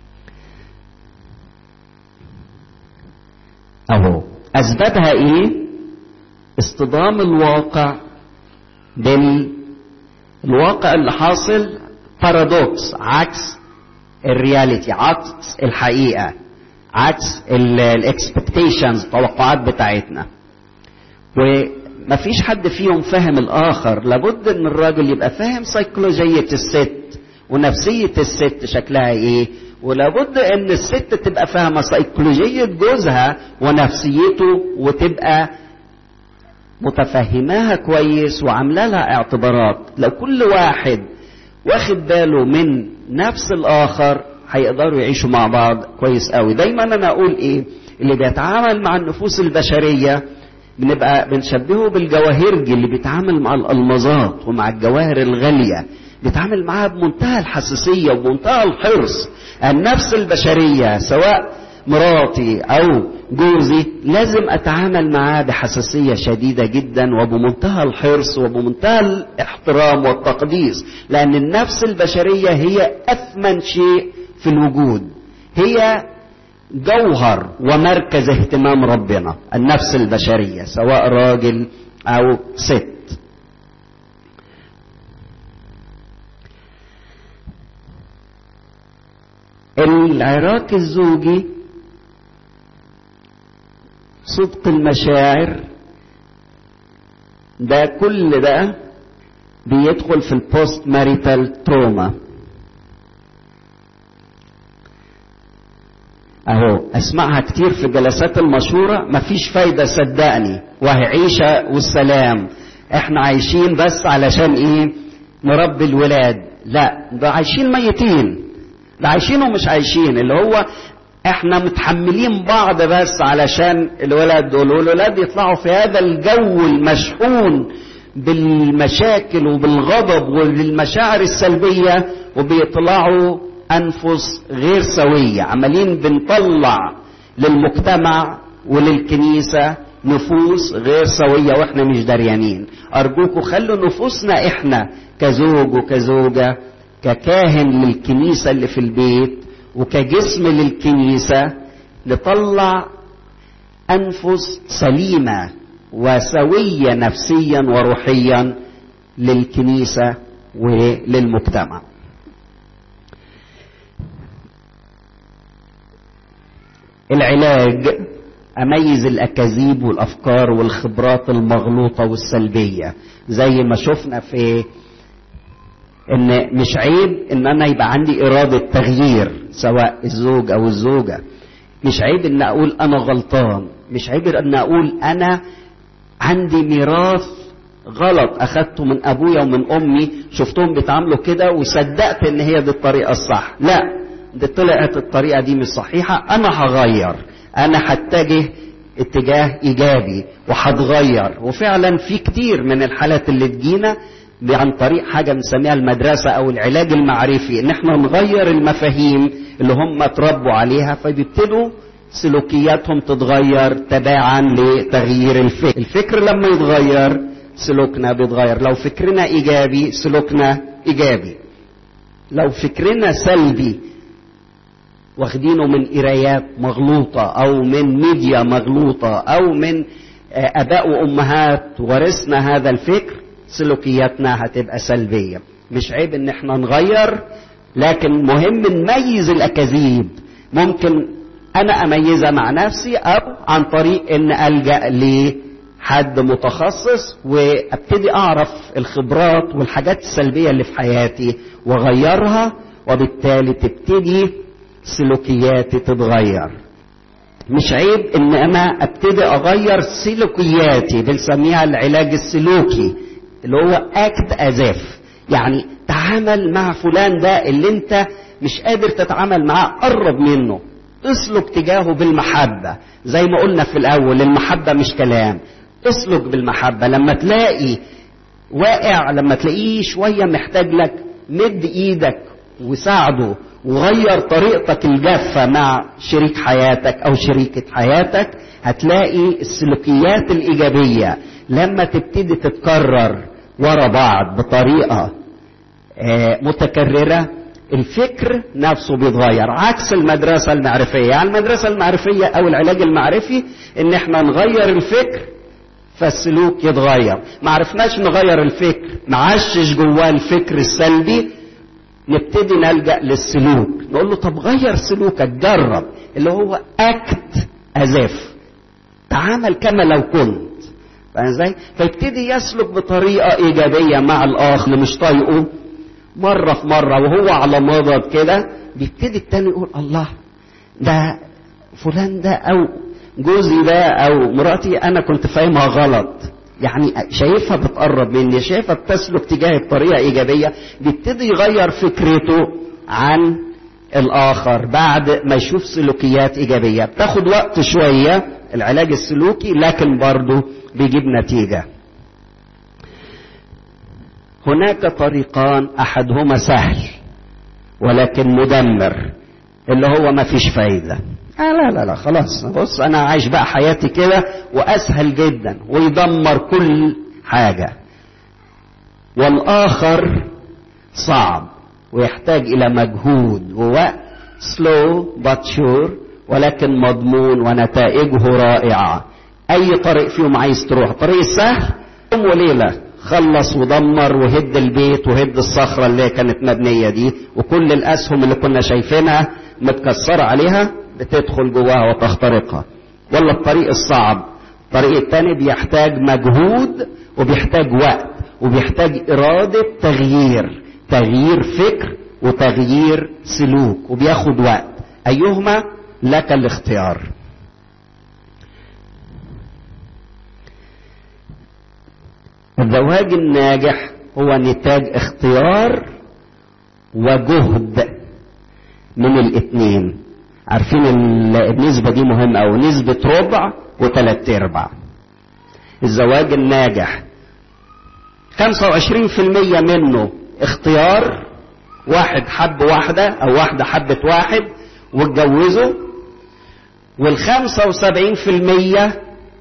اهو اسبابها ايه اصطدام الواقع بالواقع اللي حاصل بارادوكس عكس الرياليتي عكس الحقيقه عكس الاكسبكتيشنز التوقعات بتاعتنا ومفيش حد فيهم فاهم الاخر لابد ان الراجل يبقى فاهم سيكولوجيه الست ونفسيه الست شكلها ايه ولابد ان الست تبقى فاهمه سيكولوجيه جوزها ونفسيته وتبقى متفهماها كويس وعامله لها اعتبارات لو كل واحد واخد باله من نفس الاخر هيقدروا يعيشوا مع بعض كويس قوي دايما انا اقول ايه اللي بيتعامل مع النفوس البشرية بنبقى بنشبهه بالجواهرجي اللي بيتعامل مع الألمظات ومع الجواهر الغالية بيتعامل معاها بمنتهى الحساسية وبمنتهى الحرص النفس البشرية سواء مراتي أو جوزي لازم أتعامل معاه بحساسية شديدة جدا وبمنتهى الحرص وبمنتهى الاحترام والتقديس لأن النفس البشرية هي أثمن شيء في الوجود هي جوهر ومركز اهتمام ربنا النفس البشرية سواء راجل أو ست العراك الزوجي صدق المشاعر ده كل ده بيدخل في البوست ماريتال تروما اهو اسمعها كتير في جلسات المشورة مفيش فايدة صدقني وهي عيشة والسلام احنا عايشين بس علشان ايه نربي الولاد لا ده عايشين ميتين ده عايشين ومش عايشين اللي هو احنا متحملين بعض بس علشان الولاد دول والولاد يطلعوا في هذا الجو المشحون بالمشاكل وبالغضب وبالمشاعر السلبية وبيطلعوا أنفس غير سوية عمالين بنطلع للمجتمع وللكنيسة نفوس غير سوية واحنا مش دريانين أرجوكوا خلوا نفوسنا احنا كزوج وكزوجة ككاهن للكنيسة اللي في البيت وكجسم للكنيسة نطلع أنفس سليمة وسوية نفسيا وروحيا للكنيسة وللمجتمع العلاج اميز الاكاذيب والافكار والخبرات المغلوطه والسلبيه زي ما شفنا في ان مش عيب ان انا يبقى عندي اراده تغيير سواء الزوج او الزوجه مش عيب ان اقول انا غلطان مش عيب ان اقول انا عندي ميراث غلط اخدته من ابويا ومن امي شفتهم بيتعاملوا كده وصدقت ان هي دي الطريقه الصح لا دي طلعت الطريقه دي مش صحيحه انا هغير انا هتجه اتجاه ايجابي وهتغير وفعلا في كتير من الحالات اللي تجينا عن طريق حاجة بنسميها المدرسة أو العلاج المعرفي إن إحنا نغير المفاهيم اللي هم اتربوا عليها فبيبتدوا سلوكياتهم تتغير تباعا لتغيير الفكر الفكر لما يتغير سلوكنا بيتغير لو فكرنا إيجابي سلوكنا إيجابي لو فكرنا سلبي واخدينه من قرايات مغلوطة أو من ميديا مغلوطة أو من آباء وأمهات ورثنا هذا الفكر سلوكياتنا هتبقى سلبية مش عيب ان احنا نغير لكن مهم نميز الاكاذيب ممكن انا اميزها مع نفسي او عن طريق ان الجا لحد متخصص وابتدي اعرف الخبرات والحاجات السلبية اللي في حياتي واغيرها وبالتالي تبتدي سلوكياتي تتغير مش عيب ان انا ابتدي اغير سلوكياتي بنسميها العلاج السلوكي اللي هو اكت ازاف يعني تعامل مع فلان ده اللي انت مش قادر تتعامل معاه قرب منه اسلك تجاهه بالمحبة زي ما قلنا في الاول المحبة مش كلام اسلك بالمحبة لما تلاقي واقع لما تلاقيه شوية محتاج لك مد ايدك وساعده وغير طريقتك الجافة مع شريك حياتك او شريكة حياتك هتلاقي السلوكيات الايجابية لما تبتدي تتكرر ورا بعض بطريقة متكررة الفكر نفسه بيتغير عكس المدرسة المعرفية يعني المدرسة المعرفية أو العلاج المعرفي إن إحنا نغير الفكر فالسلوك يتغير ما عرفناش نغير الفكر معشش جواه الفكر السلبي نبتدي نلجأ للسلوك نقول له طب غير سلوكك جرب اللي هو أكت أزاف تعامل كما لو كنت فاهم ازاي؟ فيبتدي يسلك بطريقه ايجابيه مع الاخ اللي مش طايقه مره في مره وهو على مضض كده بيبتدي التاني يقول الله ده فلان ده او جوزي ده او مراتي انا كنت فاهمها غلط يعني شايفها بتقرب مني شايفها بتسلك تجاهي بطريقه ايجابيه بيبتدي يغير فكرته عن الآخر بعد ما يشوف سلوكيات إيجابية بتاخد وقت شوية العلاج السلوكي لكن برضه بيجيب نتيجة هناك طريقان أحدهما سهل ولكن مدمر اللي هو ما فيش فايدة آه لا لا لا خلاص بص أنا عايش بقى حياتي كده وأسهل جدا ويدمر كل حاجة والآخر صعب ويحتاج إلى مجهود ووقت سلو but sure ولكن مضمون ونتائجه رائعة أي طريق فيهم عايز تروح طريق السهل يوم وليلة خلص ودمر وهد البيت وهد الصخرة اللي كانت مبنية دي وكل الأسهم اللي كنا شايفينها متكسرة عليها بتدخل جواها وتخترقها ولا الطريق الصعب الطريق التاني بيحتاج مجهود وبيحتاج وقت وبيحتاج إرادة تغيير تغيير فكر وتغيير سلوك وبياخد وقت أيهما لك الاختيار الزواج الناجح هو نتاج اختيار وجهد من الاثنين عارفين النسبة دي مهمة أو نسبة ربع وثلاث ارباع الزواج الناجح 25% منه اختيار واحد حب واحدة أو واحدة حبت واحد واتجوزوا والخمسة وسبعين في المية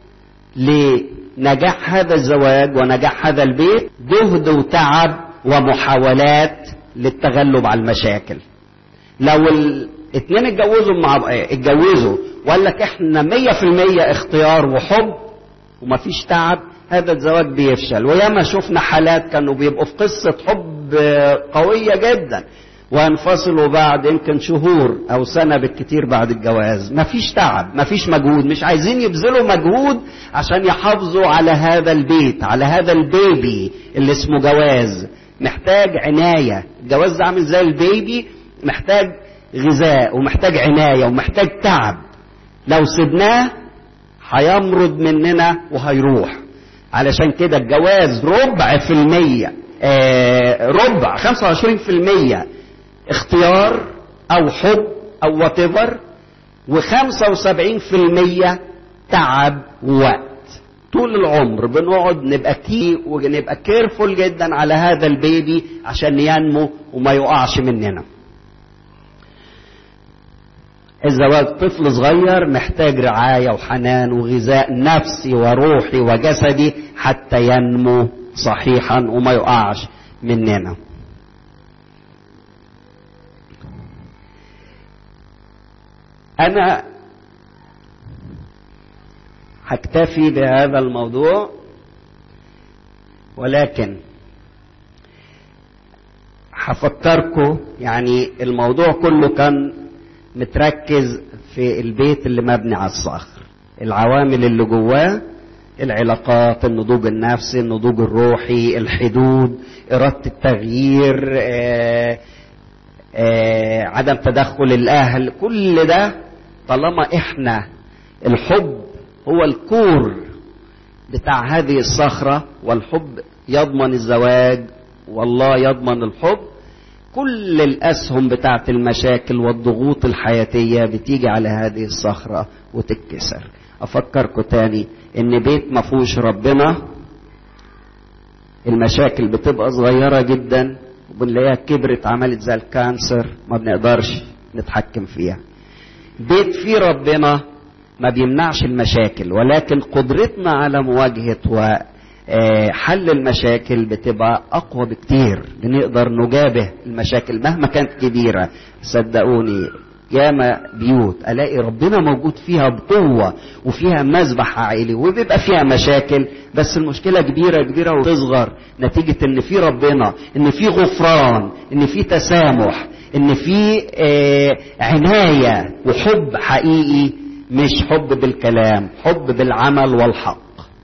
لنجاح هذا الزواج ونجاح هذا البيت جهد وتعب ومحاولات للتغلب على المشاكل لو الاثنين اتجوزوا مع اتجوزوا وقال لك احنا مية في المية اختيار وحب ومفيش تعب هذا الزواج بيفشل وياما شفنا حالات كانوا بيبقوا في قصة حب قوية جدا وينفصلوا بعد يمكن شهور او سنة بالكتير بعد الجواز مفيش تعب مفيش مجهود مش عايزين يبذلوا مجهود عشان يحافظوا على هذا البيت على هذا البيبي اللي اسمه جواز محتاج عناية الجواز ده عامل زي البيبي محتاج غذاء ومحتاج عناية ومحتاج تعب لو سبناه هيمرض مننا وهيروح علشان كده الجواز ربع في المية آه ربع خمسة وعشرين في المية اختيار او حب او whatever وخمسة وسبعين في المية تعب ووقت طول العمر بنقعد نبقى كي ونبقى كيرفول جدا على هذا البيبي عشان ينمو وما يقعش مننا الزواج طفل صغير محتاج رعاية وحنان وغذاء نفسي وروحي وجسدي حتى ينمو صحيحا وما يقعش مننا أنا هكتفي بهذا الموضوع ولكن هفكركم يعني الموضوع كله كان متركز في البيت اللي مبني على الصخر العوامل اللي جواه العلاقات النضوج النفسي النضوج الروحي الحدود إرادة التغيير آآ آآ عدم تدخل الأهل كل ده طالما إحنا الحب هو الكور بتاع هذه الصخرة والحب يضمن الزواج والله يضمن الحب كل الأسهم بتاعت المشاكل والضغوط الحياتية بتيجي على هذه الصخرة وتتكسر أفكركم تاني إن بيت ما فيهوش ربنا المشاكل بتبقى صغيرة جدا وبنلاقيها كبرت عملت زي الكانسر ما بنقدرش نتحكم فيها بيت فيه ربنا ما بيمنعش المشاكل ولكن قدرتنا على مواجهة وحل المشاكل بتبقى أقوى بكتير بنقدر نجابه المشاكل مهما كانت كبيرة صدقوني ياما بيوت الاقي ربنا موجود فيها بقوه وفيها مذبح عائلي وبيبقى فيها مشاكل بس المشكله كبيره كبيره وتصغر نتيجه ان في ربنا ان في غفران ان في تسامح ان في آه عنايه وحب حقيقي مش حب بالكلام حب بالعمل والحق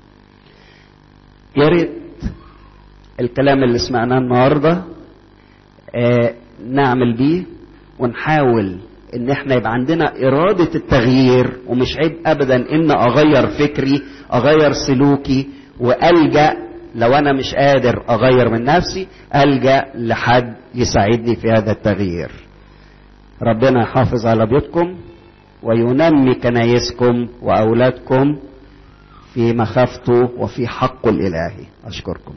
يا ريت الكلام اللي سمعناه النهارده آه نعمل بيه ونحاول ان احنا يبقى عندنا ارادة التغيير ومش عيب ابدا ان اغير فكري اغير سلوكي والجأ لو انا مش قادر اغير من نفسي الجأ لحد يساعدني في هذا التغيير ربنا يحافظ على بيوتكم وينمي كنايسكم وأولادكم في مخافته وفي حقه الإلهي أشكركم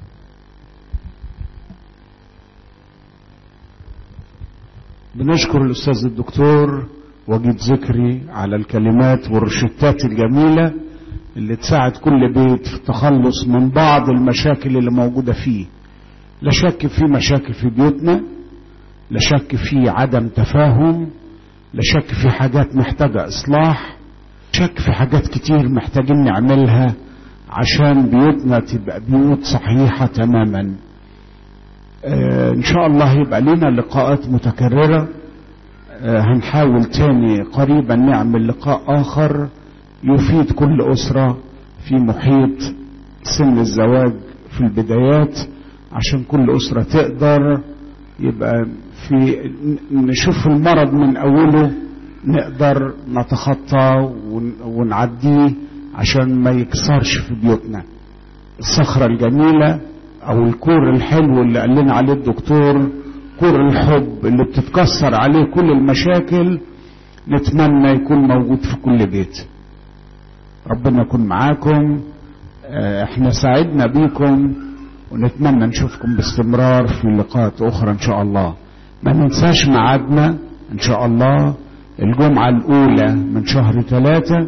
بنشكر الأستاذ الدكتور وجيد ذكري على الكلمات والروشتات الجميلة اللي تساعد كل بيت في التخلص من بعض المشاكل اللي موجودة فيه لا شك في مشاكل في بيوتنا لا شك في عدم تفاهم لا شك في حاجات محتاجة إصلاح شك في حاجات كتير محتاجين نعملها عشان بيوتنا تبقى بيوت صحيحة تماما آه إن شاء الله يبقى لنا لقاءات متكررة آه هنحاول تاني قريبا نعمل لقاء آخر يفيد كل أسرة في محيط سن الزواج في البدايات عشان كل أسرة تقدر يبقى في نشوف المرض من أوله نقدر نتخطى ونعديه عشان ما يكسرش في بيوتنا الصخرة الجميلة أو الكور الحلو اللي قال لنا عليه الدكتور كور الحب اللي بتتكسر عليه كل المشاكل نتمنى يكون موجود في كل بيت ربنا يكون معاكم احنا سعدنا بيكم ونتمنى نشوفكم باستمرار في لقاءات اخرى ان شاء الله ما ننساش ميعادنا ان شاء الله الجمعة الاولى من شهر ثلاثة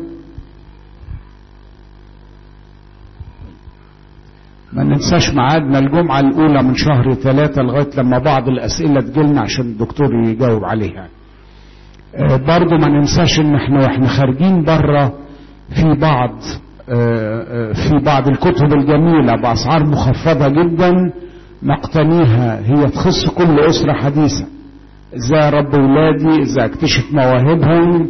ما ننساش ميعادنا الجمعة الاولى من شهر ثلاثة لغاية لما بعض الاسئلة تجيلنا عشان الدكتور يجاوب عليها اه برضو ما ننساش ان احنا واحنا خارجين بره في بعض في بعض الكتب الجميلة بأسعار مخفضة جدا نقتنيها هي تخص كل أسرة حديثة ازاي رب ولادي ازاي اكتشف مواهبهم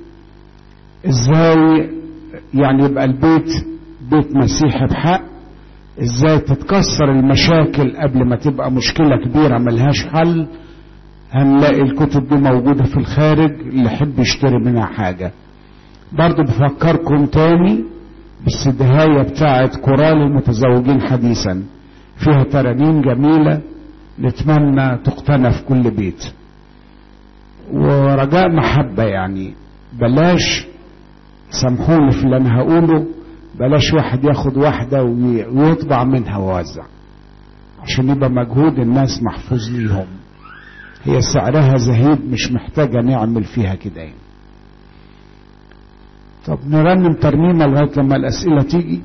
ازاي يعني يبقى البيت بيت مسيحي بحق ازاي تتكسر المشاكل قبل ما تبقى مشكلة كبيرة ملهاش حل هنلاقي الكتب دي موجودة في الخارج اللي يحب يشتري منها حاجة برضو بفكركم تاني بالسدهاية بتاعت كورال المتزوجين حديثا فيها ترانيم جميلة نتمنى تقتنى في كل بيت ورجاء محبة يعني بلاش سامحوني في اللي انا هقوله بلاش واحد ياخد واحدة ويطبع منها ويوزع عشان يبقى مجهود الناس محفوظ ليهم هي سعرها زهيد مش محتاجة نعمل فيها كده يعني. طب نرنم ترنيمة لغاية لما الأسئلة تيجي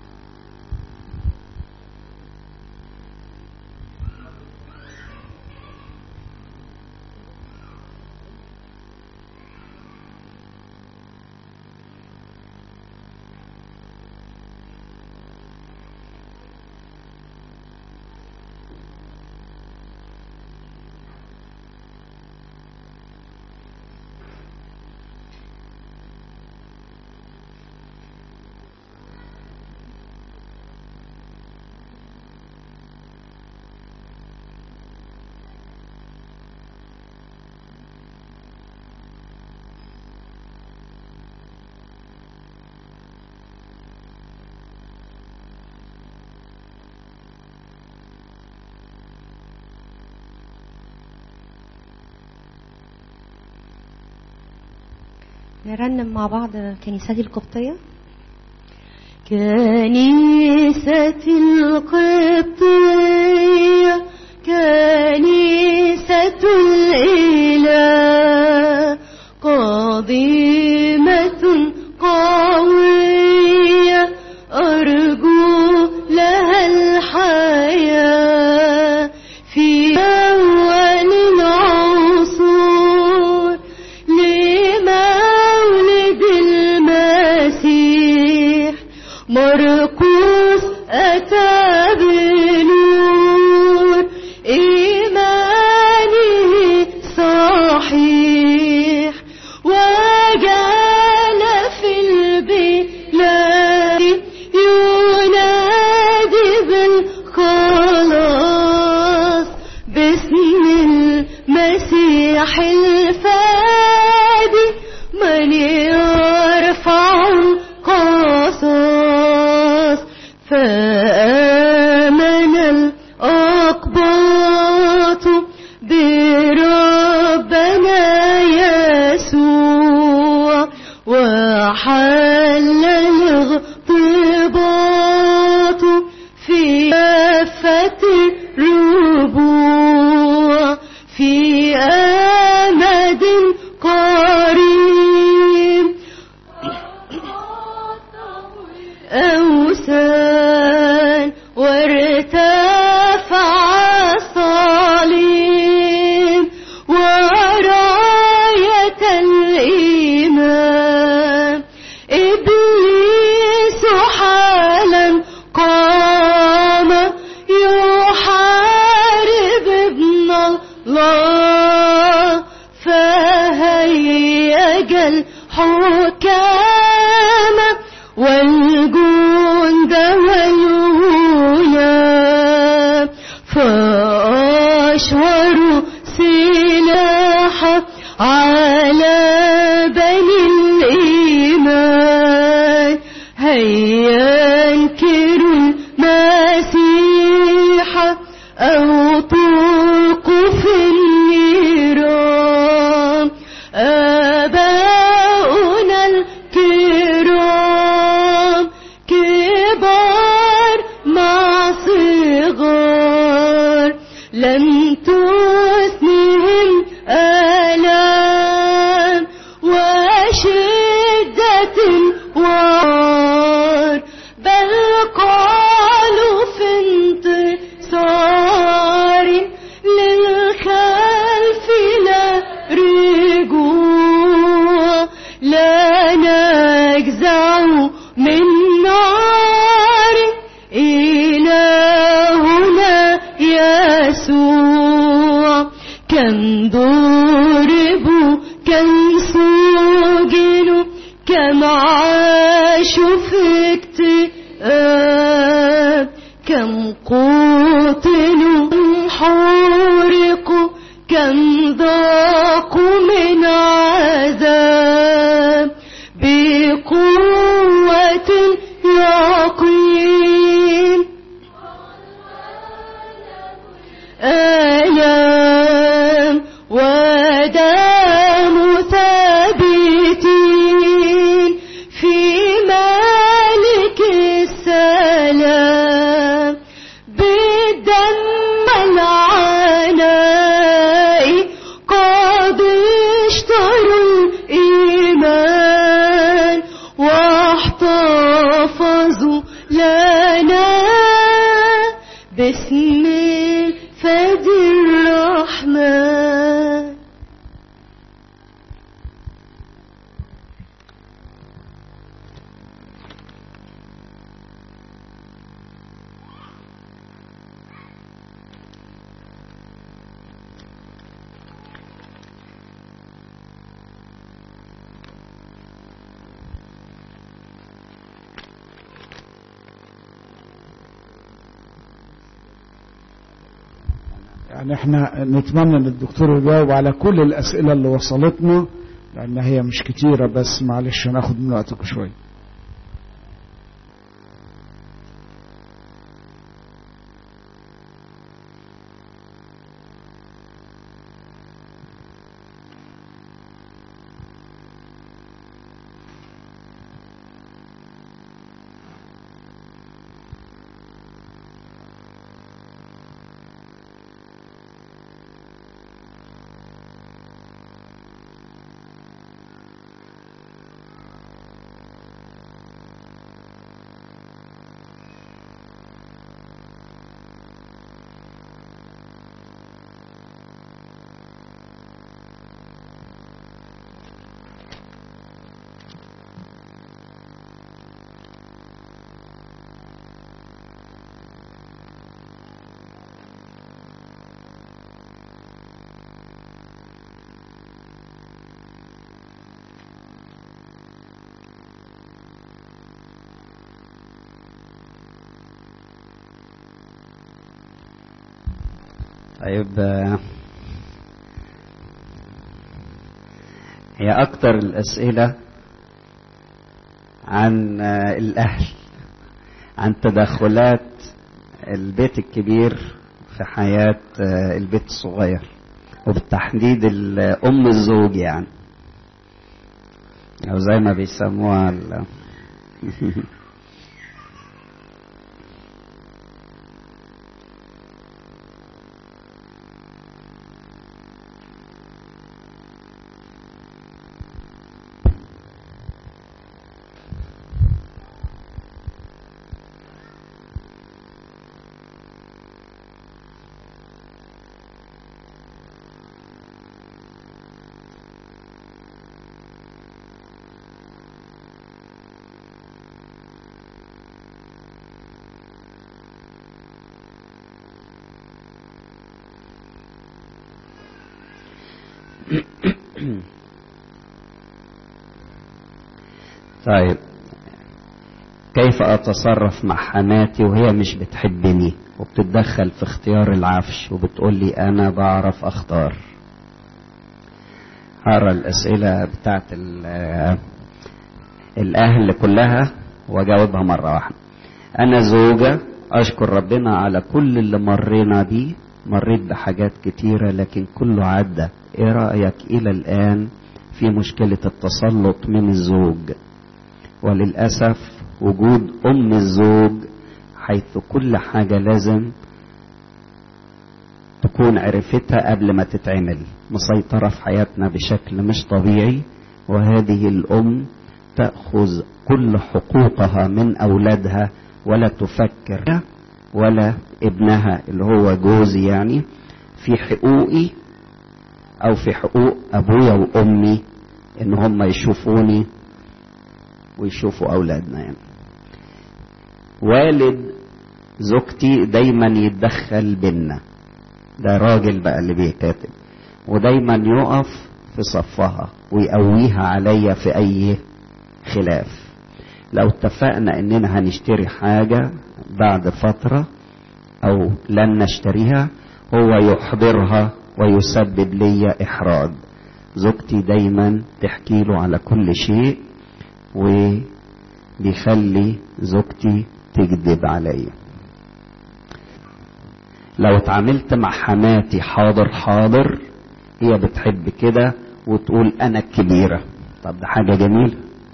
نرنم مع بعض كنيستي القبطية كنيستي القبطية كنيسة الإله قديمة قوية أرجو لها الحياة في أول العصور لمولد المسيح مرقوس أتى بنور إيمانه صحيح وجعل في البلاد ينادي بالخلاص باسم المسيح الفادي من يرفع القصاص فآمن الأقباط بربنا ارتفع الصليب وراية الإيمان إبليس حالا قام يحارب ابن الله فهيج الحكام والجند والهنا فأشهروا سلاحا على بني الإيمان هيا انكروا المسيح أو طلقوا في النيران آباؤنا الكرام كبار مع صغار لم تثنهم آلام وشدة وار بل قالوا في انتصار للخلف لا رجوع لا نجزع من نار إلهنا يسوع كم ضربوا كم سجنوا كم عاشوا في اكتئاب كم قتلوا كم حرقوا كم ضاقوا من عذاب بقوة يقين آيام ودام ثابتين في مالك السلام بالدم العناء قد اشتروا الإيمان واحتفظوا لنا باسم الفدي الرحمن يعني احنا نتمنى ان الدكتور يجاوب على كل الاسئله اللي وصلتنا لان هي مش كتيره بس معلش هناخد من وقتكم شويه طيب آه، هي أكتر الأسئلة عن آه، الأهل عن تدخلات البيت الكبير في حياة آه، البيت الصغير وبالتحديد ال- أم الزوج يعني أو زي ما بيسموها ال- طيب كيف أتصرف مع حماتي وهي مش بتحبني وبتتدخل في اختيار العفش وبتقول لي أنا بعرف أختار هقرا الأسئلة بتاعت ال- الأهل كلها وأجاوبها مرة واحدة أنا زوجة أشكر ربنا على كل اللي مرينا بيه مريت بحاجات كتيرة لكن كله عدى إيه رأيك إلى الآن في مشكلة التسلط من الزوج وللأسف وجود أم الزوج حيث كل حاجة لازم تكون عرفتها قبل ما تتعمل مسيطرة في حياتنا بشكل مش طبيعي وهذه الأم تأخذ كل حقوقها من أولادها ولا تفكر ولا ابنها اللي هو جوزي يعني في حقوقي أو في حقوق أبويا وأمي إن هم يشوفوني ويشوفوا أولادنا يعني والد زوجتي دايما يتدخل بينا ده راجل بقى اللي بيكاتب ودايما يقف في صفها ويقويها عليا في اي خلاف لو اتفقنا اننا هنشتري حاجة بعد فترة او لن نشتريها هو يحضرها ويسبب لي احراج زوجتي دايما تحكي له على كل شيء وبيخلي زوجتي تكذب عليا لو اتعاملت مع حماتي حاضر حاضر هي بتحب كده وتقول انا الكبيره طب ده حاجه جميله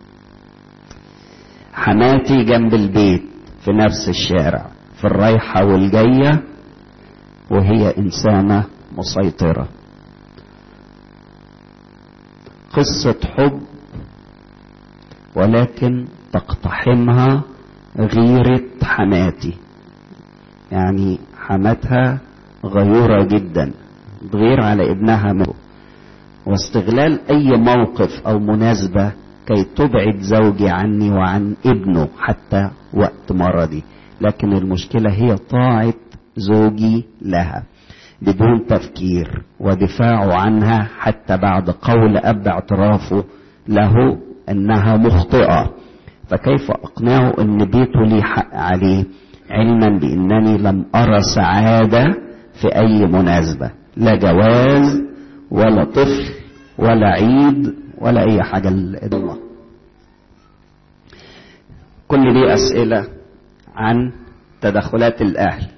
حماتي جنب البيت في نفس الشارع في الرايحه والجايه وهي انسانه مسيطره قصه حب ولكن تقتحمها غيره حماتي يعني حماتها غيورة جدا تغير على ابنها منه واستغلال اي موقف او مناسبة كي تبعد زوجي عني وعن ابنه حتى وقت مرضي لكن المشكلة هي طاعة زوجي لها بدون تفكير ودفاعه عنها حتى بعد قول اب اعترافه له انها مخطئة فكيف اقنعه ان بيته لي حق عليه علما بانني لم ارى سعاده في اي مناسبه لا جواز ولا طفل ولا عيد ولا اي حاجه الله كل دي اسئله عن تدخلات الاهل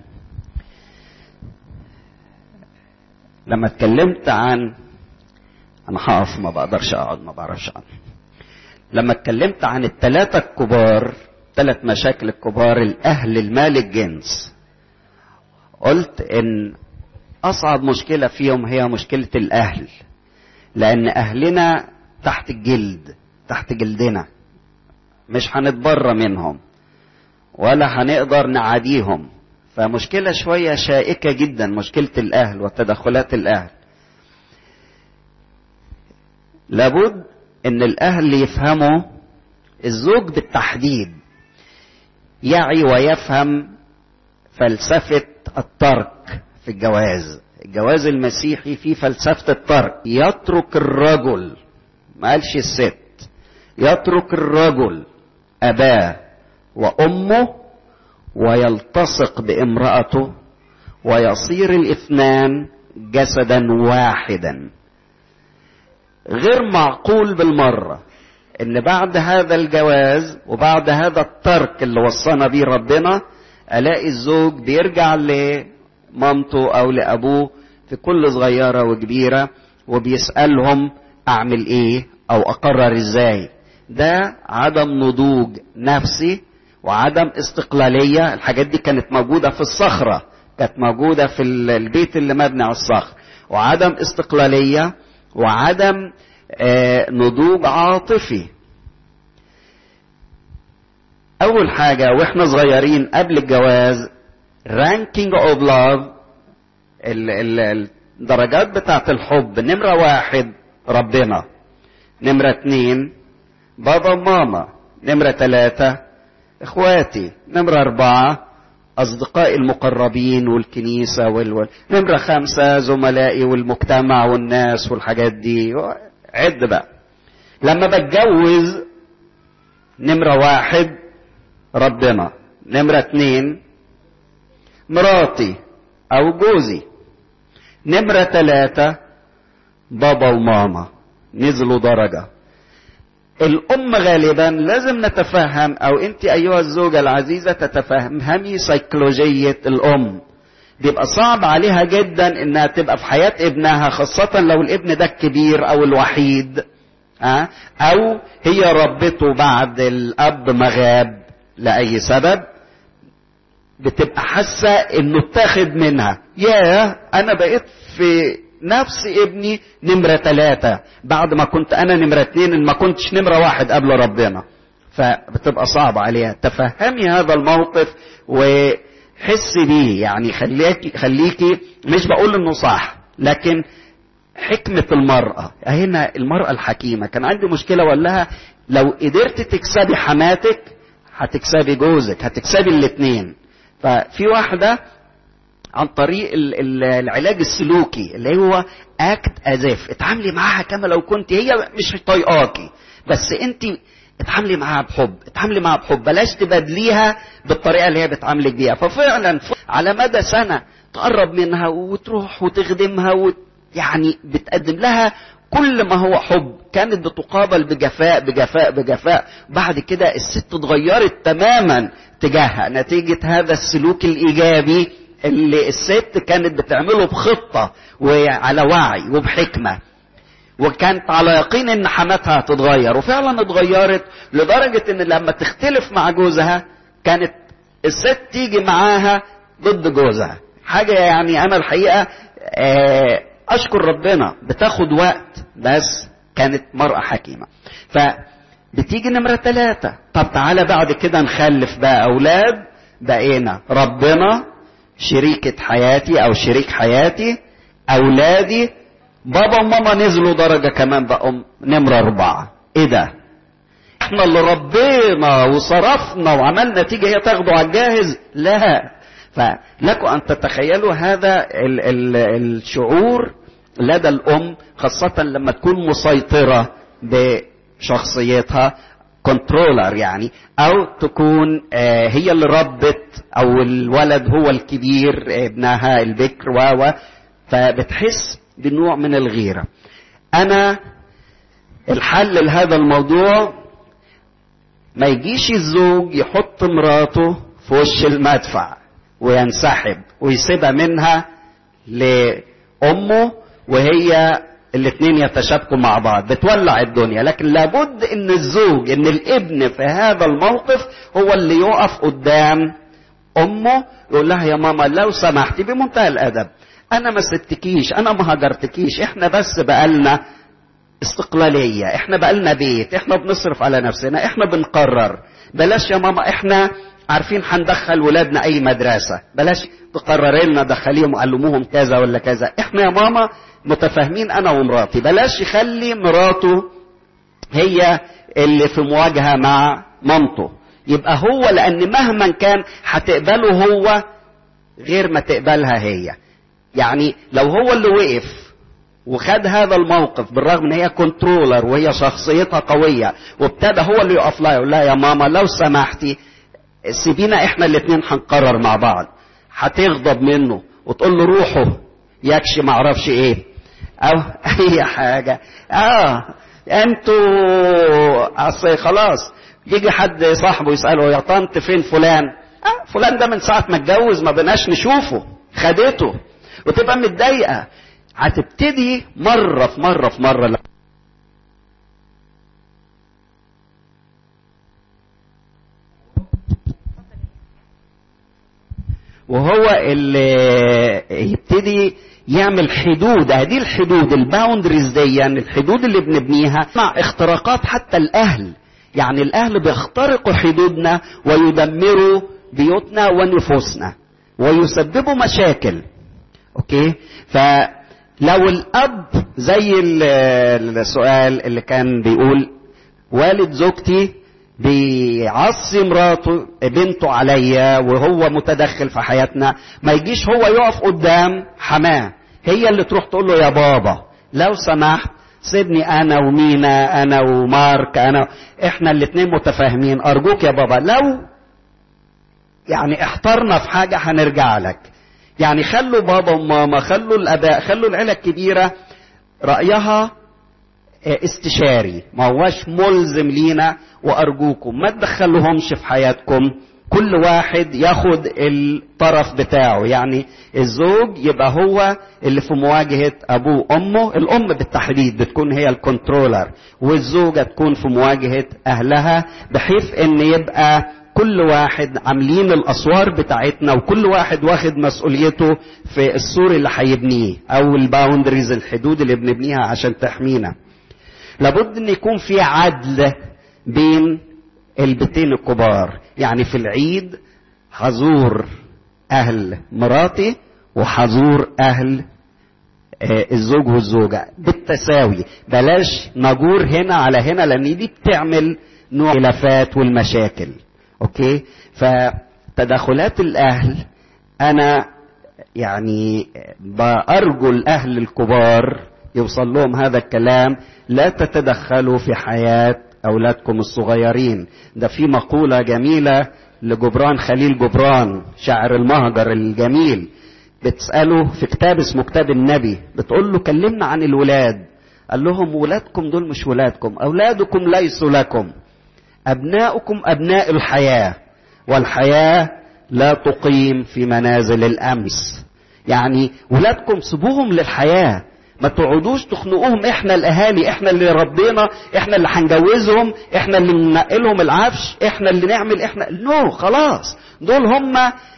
لما اتكلمت عن انا هقف ما بقدرش اقعد ما بعرفش اقعد لما اتكلمت عن الثلاثه الكبار ثلاث مشاكل الكبار الاهل المال الجنس قلت ان اصعب مشكله فيهم هي مشكله الاهل لان اهلنا تحت الجلد تحت جلدنا مش هنتبرى منهم ولا هنقدر نعاديهم فمشكلة شوية شائكة جدا مشكلة الأهل وتدخلات الأهل لابد أن الأهل يفهموا الزوج بالتحديد يعي ويفهم فلسفة الترك في الجواز الجواز المسيحي فيه فلسفة الترك يترك الرجل ما قالش الست يترك الرجل أباه وأمه ويلتصق بامرأته ويصير الاثنان جسدا واحدا غير معقول بالمرة ان بعد هذا الجواز وبعد هذا الترك اللي وصانا بيه ربنا الاقي الزوج بيرجع لمامته او لابوه في كل صغيرة وكبيرة وبيسألهم اعمل ايه او اقرر ازاي ده عدم نضوج نفسي وعدم استقلالية الحاجات دي كانت موجودة في الصخرة كانت موجودة في البيت اللي مبني على الصخر وعدم استقلالية وعدم آه نضوج عاطفي اول حاجة واحنا صغيرين قبل الجواز ranking of love ال ال الدرجات بتاعت الحب نمرة واحد ربنا نمرة اتنين بابا وماما نمرة تلاتة اخواتي نمرة اربعة أصدقائي المقربين والكنيسة والول نمرة خمسة زملائي والمجتمع والناس والحاجات دي عد بقى لما بتجوز نمرة واحد ربنا نمرة اتنين مراتي أو جوزي نمرة تلاتة بابا وماما نزلوا درجة الأم غالبا لازم نتفهم أو أنت أيها الزوجة العزيزة تتفهمي سيكولوجية الأم بيبقى صعب عليها جدا انها تبقى في حياة ابنها خاصة لو الابن ده الكبير او الوحيد أه؟ او هي ربته بعد الاب ما غاب لأي سبب بتبقى حاسة انه اتاخد منها ياه انا بقيت في نفس ابني نمرة ثلاثة بعد ما كنت انا نمرة اتنين ان ما كنتش نمرة واحد قبل ربنا فبتبقى صعب عليها تفهمي هذا الموقف وحسي بيه يعني خليكي خليكي مش بقول انه صح لكن حكمة المرأة هنا المرأة الحكيمة كان عندي مشكلة وقال لها لو قدرت تكسبي حماتك هتكسبي جوزك هتكسبي الاتنين ففي واحدة عن طريق العلاج السلوكي اللي هو اكت ازاف اتعاملي معاها كما لو كنت هي مش طايقاكي بس انت اتعاملي معاها بحب اتعاملي معاها بحب بلاش تبادليها بالطريقه اللي هي بتعاملك بيها ففعلا على مدى سنه تقرب منها وتروح وتخدمها وت... يعني بتقدم لها كل ما هو حب كانت بتقابل بجفاء بجفاء بجفاء بعد كده الست اتغيرت تماما تجاهها نتيجة هذا السلوك الإيجابي اللي الست كانت بتعمله بخطة وعلى وعي وبحكمة وكانت على يقين ان حماتها هتتغير وفعلا اتغيرت لدرجة ان لما تختلف مع جوزها كانت الست تيجي معاها ضد جوزها حاجة يعني انا الحقيقة اشكر ربنا بتاخد وقت بس كانت مرأة حكيمة فبتيجي نمرة ثلاثة طب تعالى بعد كده نخلف بقى اولاد بقينا ربنا شريكة حياتي او شريك حياتي اولادي بابا وماما نزلوا درجة كمان بقوا نمرة أربعة إيه ده؟ إحنا اللي ربينا وصرفنا وعملنا تيجي هي تاخده على الجاهز؟ لا فلكم أن تتخيلوا هذا ال ال الشعور لدى الأم خاصة لما تكون مسيطرة بشخصيتها كنترولر يعني أو تكون آه هي اللي ربت أو الولد هو الكبير ابنها البكر و فبتحس بنوع من الغيرة أنا الحل لهذا الموضوع ما يجيش الزوج يحط مراته في وش المدفع وينسحب ويسيبها منها لأمه وهي الاثنين يتشابكوا مع بعض بتولع الدنيا لكن لابد ان الزوج ان الابن في هذا الموقف هو اللي يقف قدام امه يقول لها يا ماما لو سمحتي بمنتهى الادب انا ما سبتكيش انا ما هجرتكيش احنا بس بقالنا استقلالية احنا بقالنا بيت احنا بنصرف على نفسنا احنا بنقرر بلاش يا ماما احنا عارفين هندخل ولادنا اي مدرسة بلاش تقرري لنا دخليهم وعلموهم كذا ولا كذا احنا يا ماما متفاهمين انا ومراتي بلاش يخلي مراته هي اللي في مواجهة مع مامته يبقى هو لان مهما كان هتقبله هو غير ما تقبلها هي يعني لو هو اللي وقف وخد هذا الموقف بالرغم ان هي كنترولر وهي شخصيتها قوية وابتدى هو اللي يقف لها يقول لها يا ماما لو سمحتي سيبينا احنا الاثنين هنقرر مع بعض هتغضب منه وتقول له روحوا يكشي معرفش ايه او اي حاجة اه انتوا اصل خلاص يجي حد صاحبه يسأله يا طنط فين فلان اه فلان ده من ساعة ما اتجوز ما بناش نشوفه خدته وتبقى متضايقه هتبتدي مره في مره في مره وهو اللي يبتدي يعمل حدود هذه الحدود الباوندريز دي يعني الحدود اللي بنبنيها مع اختراقات حتى الاهل يعني الاهل بيخترقوا حدودنا ويدمروا بيوتنا ونفوسنا ويسببوا مشاكل اوكي فلو الاب زي السؤال اللي كان بيقول والد زوجتي بيعصي مراته بنته عليا وهو متدخل في حياتنا ما يجيش هو يقف قدام حماه هي اللي تروح تقول له يا بابا لو سمحت سيبني انا ومينا انا ومارك انا احنا الاتنين متفاهمين ارجوك يا بابا لو يعني احترنا في حاجة هنرجع لك يعني خلوا بابا وماما خلوا الاباء خلوا العيلة الكبيرة رأيها استشاري ما هوش ملزم لينا وارجوكم ما تدخلوهمش في حياتكم كل واحد ياخد الطرف بتاعه يعني الزوج يبقى هو اللي في مواجهة أبوه وأمه الأم بالتحديد بتكون هي الكنترولر والزوجة تكون في مواجهة أهلها بحيث إن يبقى كل واحد عاملين الأسوار بتاعتنا وكل واحد واخد مسؤوليته في السور اللي هيبنيه أو الباوندريز الحدود اللي بنبنيها عشان تحمينا لابد ان يكون في عدل بين البيتين الكبار يعني في العيد حزور اهل مراتي وحزور اهل الزوج والزوجة بالتساوي بلاش نجور هنا على هنا لان دي بتعمل نوع خلافات والمشاكل اوكي فتدخلات الاهل انا يعني بارجو الاهل الكبار يوصل لهم هذا الكلام لا تتدخلوا في حياة أولادكم الصغيرين ده في مقولة جميلة لجبران خليل جبران شاعر المهجر الجميل بتسأله في كتاب اسمه كتاب النبي بتقول له كلمنا عن الولاد قال لهم ولادكم دول مش ولادكم أولادكم ليسوا لكم أبناؤكم أبناء الحياة والحياة لا تقيم في منازل الأمس يعني ولادكم سيبوهم للحياة ما تقعدوش تخنقوهم احنا الاهالي احنا اللي ربينا احنا اللي هنجوزهم احنا اللي ننقلهم العفش احنا اللي نعمل احنا نو no, خلاص دول هم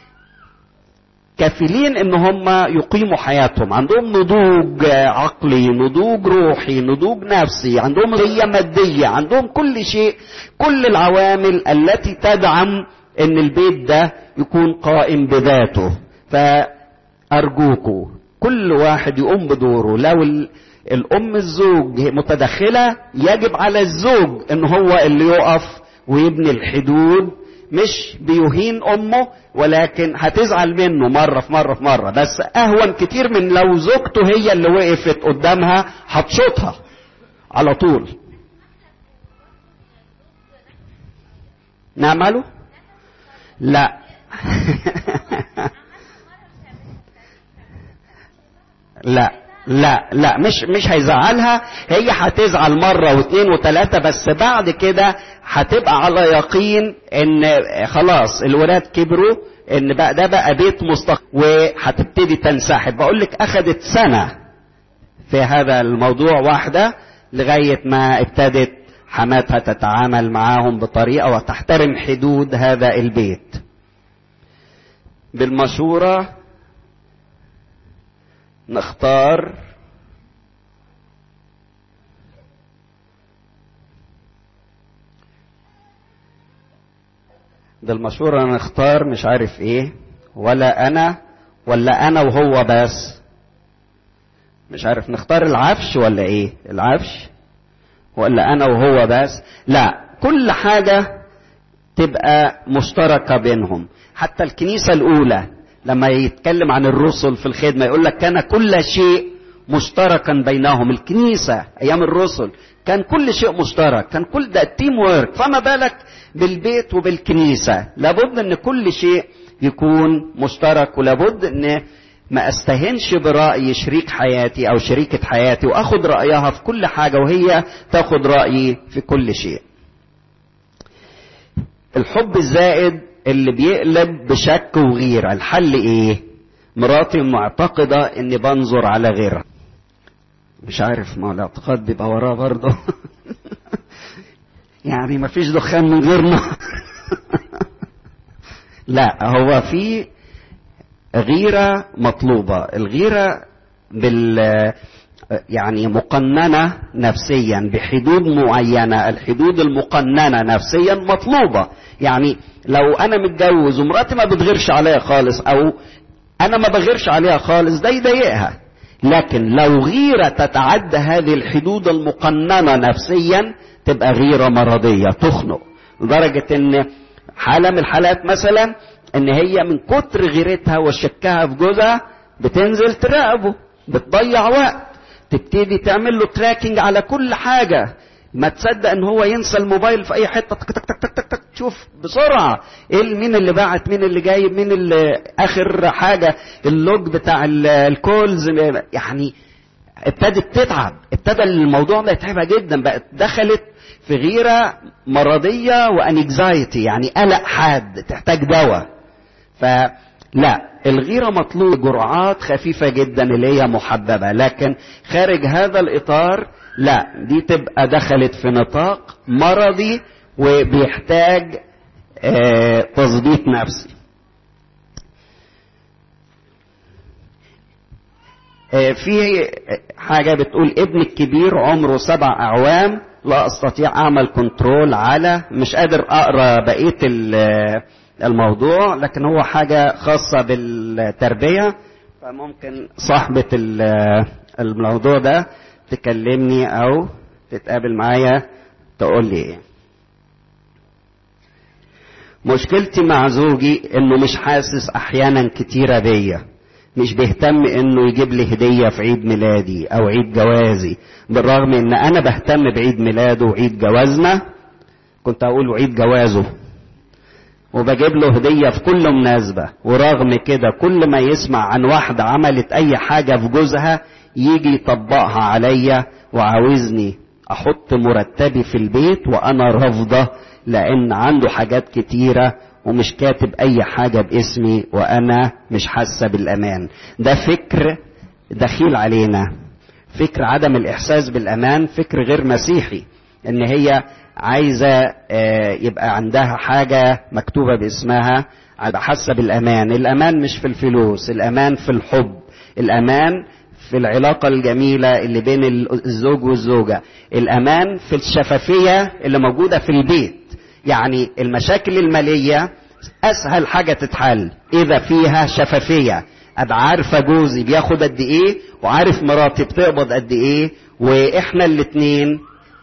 كافلين ان هم يقيموا حياتهم عندهم نضوج عقلي نضوج روحي نضوج نفسي عندهم هي مادية عندهم كل شيء كل العوامل التي تدعم ان البيت ده يكون قائم بذاته فارجوكوا كل واحد يقوم بدوره لو الام الزوج متدخلة يجب على الزوج ان هو اللي يقف ويبني الحدود مش بيهين امه ولكن هتزعل منه مرة في مرة في مرة بس اهون كتير من لو زوجته هي اللي وقفت قدامها هتشوطها على طول نعمله لا لا لا لا مش مش هيزعلها هي هتزعل مرة واثنين وثلاثة بس بعد كده هتبقى على يقين ان خلاص الولاد كبروا ان بقى ده بقى بيت مستقل وهتبتدي تنسحب بقول لك اخذت سنة في هذا الموضوع واحدة لغاية ما ابتدت حماتها تتعامل معاهم بطريقة وتحترم حدود هذا البيت بالمشورة نختار ده المشورة نختار مش عارف ايه ولا انا ولا انا وهو بس مش عارف نختار العفش ولا ايه العفش ولا انا وهو بس لا كل حاجة تبقى مشتركة بينهم حتى الكنيسة الاولى لما يتكلم عن الرسل في الخدمة يقول لك كان كل شيء مشتركا بينهم الكنيسة أيام الرسل كان كل شيء مشترك كان كل ده تيم وورك فما بالك بالبيت وبالكنيسة لابد ان كل شيء يكون مشترك ولابد ان ما استهنش برأي شريك حياتي او شريكة حياتي واخد رأيها في كل حاجة وهي تاخد رأيي في كل شيء الحب الزائد اللي بيقلب بشك وغيرة الحل ايه مراتي معتقدة اني بنظر على غيرها مش عارف ما الاعتقاد بيبقى وراه برضه يعني ما فيش دخان من غيرنا لا هو في غيرة مطلوبة الغيرة بال يعني مقننة نفسيا بحدود معينة الحدود المقننة نفسيا مطلوبة يعني لو انا متجوز ومراتي ما بتغيرش عليا خالص او انا ما بغيرش عليها خالص ده يضايقها لكن لو غيرة تتعدى هذه الحدود المقننة نفسيا تبقى غيرة مرضية تخنق لدرجة ان حالة من الحالات مثلا ان هي من كتر غيرتها وشكها في جوزها بتنزل تراقبه بتضيع وقت تبتدي تعمل له تراكنج على كل حاجة ما تصدق ان هو ينسى الموبايل في اي حته تك تك تك تك تك, تك تشوف بسرعه ايه مين اللي بعت مين اللي جايب مين اللي اخر حاجه اللوج بتاع الكولز يعني ابتدت تتعب ابتدى الموضوع ده يتعبها جدا بقت دخلت في غيره مرضيه وانكزايتي يعني قلق حاد تحتاج دواء فلا الغيرة مطلوب جرعات خفيفة جدا اللي هي محببة لكن خارج هذا الإطار لا دي تبقى دخلت في نطاق مرضي وبيحتاج آه تظبيط نفسي آه في حاجة بتقول ابني الكبير عمره سبع أعوام لا أستطيع أعمل كنترول على مش قادر أقرأ بقية الموضوع لكن هو حاجة خاصة بالتربية فممكن صاحبة الموضوع ده تكلمني او تتقابل معايا تقول لي ايه مشكلتي مع زوجي انه مش حاسس احيانا كتيرة بيا مش بيهتم انه يجيب لي هدية في عيد ميلادي او عيد جوازي بالرغم ان انا بهتم بعيد ميلاده وعيد جوازنا كنت اقول عيد جوازه وبجيب له هدية في كل مناسبة ورغم كده كل ما يسمع عن واحدة عملت أي حاجة في جوزها يجي يطبقها عليا وعاوزني أحط مرتبي في البيت وأنا رافضة لأن عنده حاجات كتيرة ومش كاتب أي حاجة باسمي وأنا مش حاسة بالأمان ده فكر دخيل علينا فكر عدم الإحساس بالأمان فكر غير مسيحي إن هي عايزة يبقى عندها حاجة مكتوبة باسمها حاسة بالأمان الأمان مش في الفلوس الأمان في الحب الأمان في العلاقة الجميلة اللي بين الزوج والزوجة الأمان في الشفافية اللي موجودة في البيت يعني المشاكل المالية أسهل حاجة تتحل إذا فيها شفافية أبقى عارفة جوزي بياخد قد إيه وعارف مراتي بتقبض قد إيه وإحنا الاتنين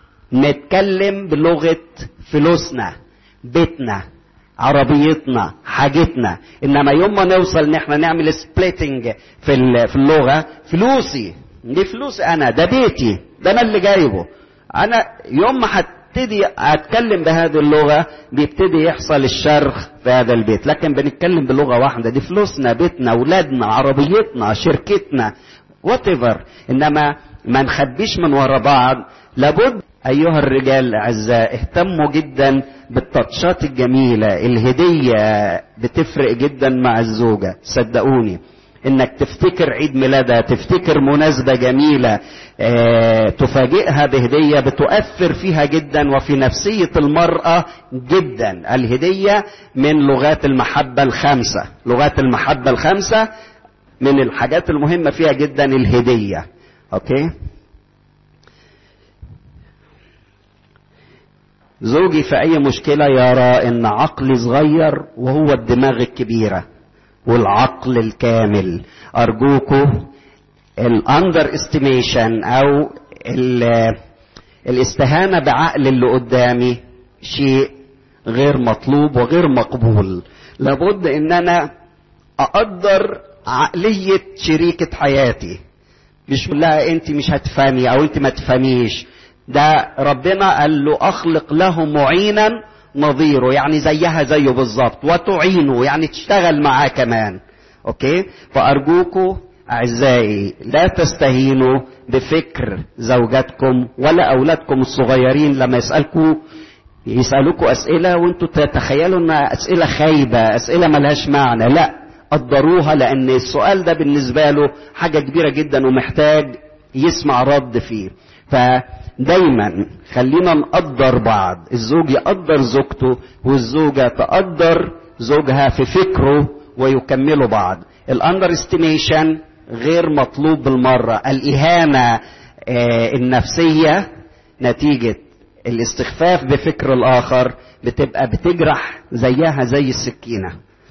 نتكلم بلغة فلوسنا بيتنا عربيتنا حاجتنا انما يوم ما نوصل ان احنا نعمل سبليتنج في في اللغه فلوسي دي فلوسي انا ده بيتي ده انا اللي جايبه انا يوم ما هبتدي اتكلم بهذه اللغه بيبتدي يحصل الشرخ في هذا البيت لكن بنتكلم بلغه واحده دي فلوسنا بيتنا اولادنا عربيتنا شركتنا وات انما ما نخبيش من ورا بعض لابد أيها الرجال الأعزاء اهتموا جدا بالتاتشات الجميلة الهدية بتفرق جدا مع الزوجة صدقوني انك تفتكر عيد ميلادها تفتكر مناسبة جميلة اه تفاجئها بهدية بتؤثر فيها جدا وفي نفسية المرأة جدا الهدية من لغات المحبة الخمسة لغات المحبة الخمسة من الحاجات المهمة فيها جدا الهدية اوكي زوجي في اي مشكلة يرى ان عقلي صغير وهو الدماغ الكبيرة والعقل الكامل ارجوكوا الاندر استيميشن او الاستهانة بعقل اللي قدامي شيء غير مطلوب وغير مقبول لابد ان انا اقدر عقلية شريكة حياتي مش لها انت مش هتفهمي او انت ما تفهميش ده ربنا قال له اخلق له معينا نظيره يعني زيها زيه بالظبط وتعينه يعني تشتغل معاه كمان اوكي فارجوكوا اعزائي لا تستهينوا بفكر زوجاتكم ولا اولادكم الصغيرين لما يسالكوا يسالوكوا اسئله وانتوا تتخيلوا انها اسئله خايبه اسئله ملهاش معنى لا قدروها لان السؤال ده بالنسبه له حاجه كبيره جدا ومحتاج يسمع رد فيه فدايما خلينا نقدر بعض الزوج يقدر زوجته والزوجه تقدر زوجها في فكره ويكملوا بعض الاندر استيميشن غير مطلوب بالمره الاهانه آه النفسيه نتيجه الاستخفاف بفكر الاخر بتبقى بتجرح زيها زي السكينه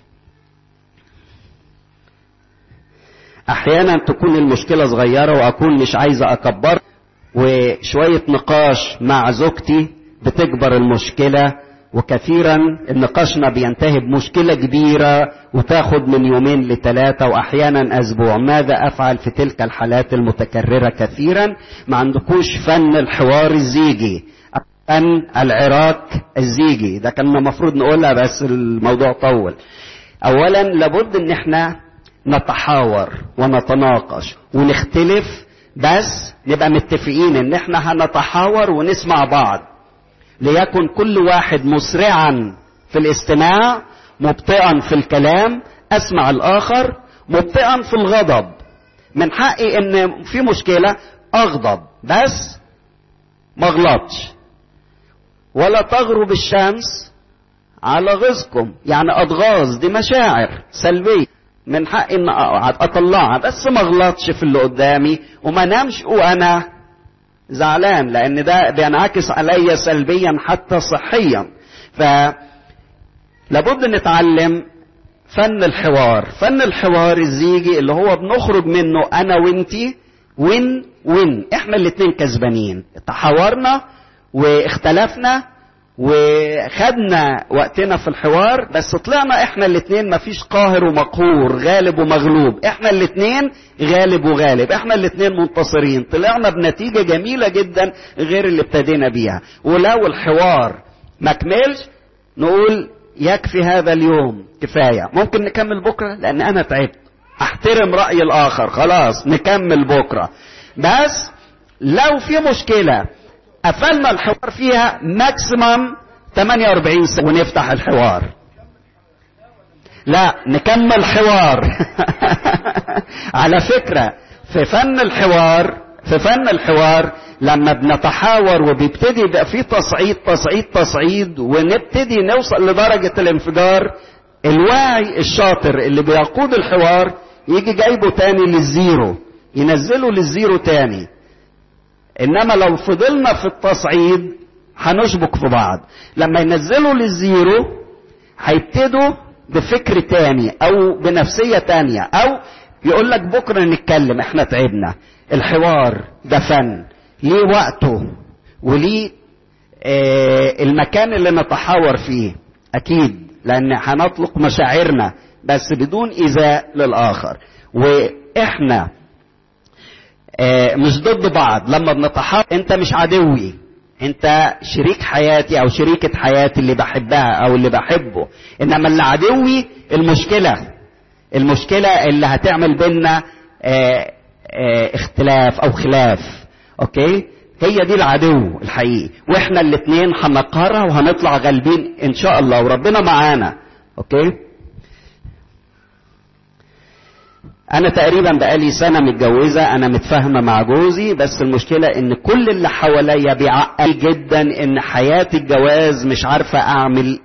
احيانا تكون المشكله صغيره واكون مش عايزه اكبر وشويه نقاش مع زوجتي بتكبر المشكله وكثيرا نقاشنا بينتهي بمشكلة كبيرة وتاخد من يومين لثلاثة وأحيانا أسبوع ماذا أفعل في تلك الحالات المتكررة كثيرا ما عندكوش فن الحوار الزيجي فن العراك الزيجي ده كان المفروض نقولها بس الموضوع طول أولا لابد ان احنا نتحاور ونتناقش ونختلف بس نبقى متفقين ان احنا هنتحاور ونسمع بعض ليكن كل واحد مسرعا في الاستماع مبطئا في الكلام اسمع الاخر مبطئا في الغضب من حقي ان في مشكله اغضب بس ما اغلطش ولا تغرب الشمس على غيظكم يعني اضغاظ دي مشاعر سلبيه من حقي ان اطلعها بس ما اغلطش في اللي قدامي وما نامش وانا زعلان لان ده بينعكس عليا سلبيا حتى صحيا ف لابد نتعلم فن الحوار فن الحوار الزيجي اللي هو بنخرج منه انا وانتي وين وين احنا الاتنين كسبانين تحاورنا واختلفنا وخدنا وقتنا في الحوار بس طلعنا احنا الاتنين مفيش قاهر ومقهور غالب ومغلوب احنا الاتنين غالب وغالب احنا الاتنين منتصرين طلعنا بنتيجة جميلة جدا غير اللي ابتدينا بيها ولو الحوار ما كملش نقول يكفي هذا اليوم كفاية ممكن نكمل بكرة لان انا تعبت احترم رأي الاخر خلاص نكمل بكرة بس لو في مشكلة قفلنا الحوار فيها ماكسيمم 48 سنة ونفتح الحوار لا نكمل حوار على فكرة في فن الحوار في فن الحوار لما بنتحاور وبيبتدي يبقى في تصعيد تصعيد تصعيد ونبتدي نوصل لدرجة الانفجار الواعي الشاطر اللي بيقود الحوار يجي جايبه تاني للزيرو ينزله للزيرو تاني انما لو فضلنا في التصعيد هنشبك في بعض لما ينزلوا للزيرو هيبتدوا بفكر تاني او بنفسية تانية او يقول لك بكرة نتكلم احنا تعبنا الحوار ده فن ليه وقته وليه آه المكان اللي نتحاور فيه اكيد لان هنطلق مشاعرنا بس بدون ايذاء للاخر واحنا مش ضد بعض لما بنتحاور انت مش عدوي انت شريك حياتي او شريكة حياتي اللي بحبها او اللي بحبه انما اللي عدوي المشكلة المشكلة اللي هتعمل بينا اه اه اختلاف او خلاف اوكي هي دي العدو الحقيقي واحنا الاتنين هنقهرها وهنطلع غالبين ان شاء الله وربنا معانا اوكي انا تقريبا بقالي سنه متجوزه انا متفاهمه مع جوزي بس المشكله ان كل اللي حواليا بيعقل جدا ان حياه الجواز مش عارفه اعمل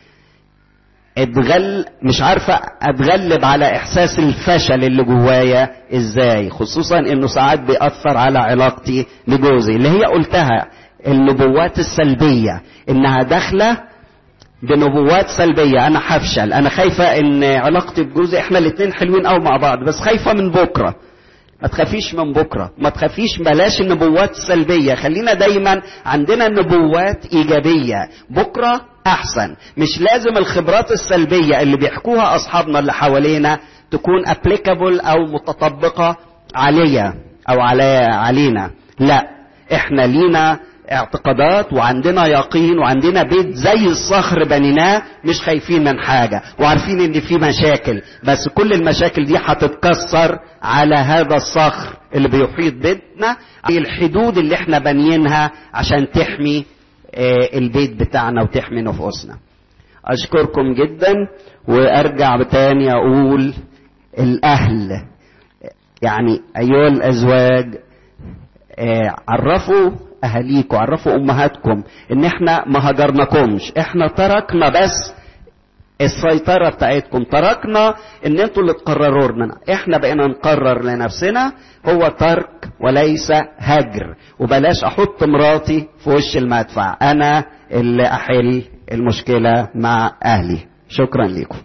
اتغل مش عارفه اتغلب على احساس الفشل اللي جوايا ازاي خصوصا انه ساعات بيأثر على علاقتي لجوزي اللي هي قلتها النبوات السلبيه انها داخله بنبوات سلبية أنا هفشل أنا خايفة إن علاقتي بجوزي إحنا الاتنين حلوين أوي مع بعض بس خايفة من بكرة ما تخافيش من بكرة ما تخافيش بلاش النبوات السلبية خلينا دايما عندنا نبوات إيجابية بكرة أحسن مش لازم الخبرات السلبية اللي بيحكوها أصحابنا اللي حوالينا تكون applicable أو متطبقة عليا أو علي علينا لا إحنا لينا اعتقادات وعندنا يقين وعندنا بيت زي الصخر بنيناه مش خايفين من حاجة وعارفين ان في مشاكل بس كل المشاكل دي هتتكسر على هذا الصخر اللي بيحيط بيتنا الحدود اللي احنا بانيينها عشان تحمي اه البيت بتاعنا وتحمي نفوسنا اشكركم جدا وارجع تاني اقول الاهل يعني ايها الازواج اه عرفوا اهاليكم عرفوا امهاتكم ان احنا ما هجرناكمش احنا تركنا بس السيطرة بتاعتكم تركنا ان انتوا اللي تقرروا لنا احنا بقينا نقرر لنفسنا هو ترك وليس هجر وبلاش احط مراتي في وش المدفع انا اللي احل المشكلة مع اهلي شكرا لكم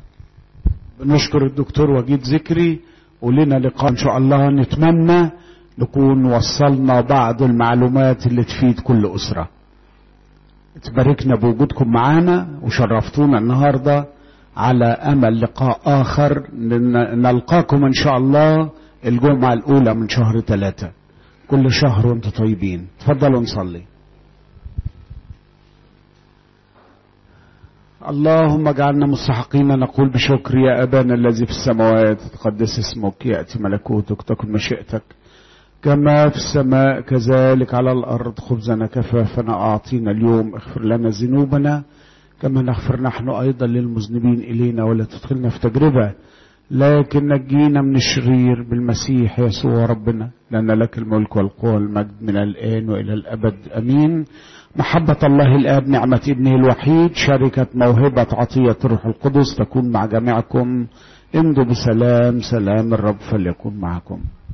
بنشكر الدكتور وجيد ذكري ولنا لقاء ان شاء الله نتمنى نكون وصلنا بعض المعلومات اللي تفيد كل أسرة تباركنا بوجودكم معانا وشرفتونا النهاردة على أمل لقاء آخر نلقاكم إن شاء الله الجمعة الأولى من شهر ثلاثة كل شهر وانتم طيبين تفضلوا نصلي اللهم اجعلنا مستحقين نقول بشكر يا أبانا الذي في السماوات تقدس اسمك يأتي ملكوتك تكن مشيئتك كما في السماء كذلك على الأرض خبزنا كفافنا أعطينا اليوم اغفر لنا ذنوبنا كما نغفر نحن أيضا للمذنبين إلينا ولا تدخلنا في تجربة لكن نجينا من الشرير بالمسيح يسوع ربنا لأن لك الملك والقوة والمجد من الآن وإلى الأبد أمين محبة الله الآب نعمة ابنه الوحيد شركة موهبة عطية الروح القدس تكون مع جميعكم امضوا بسلام سلام الرب فليكن معكم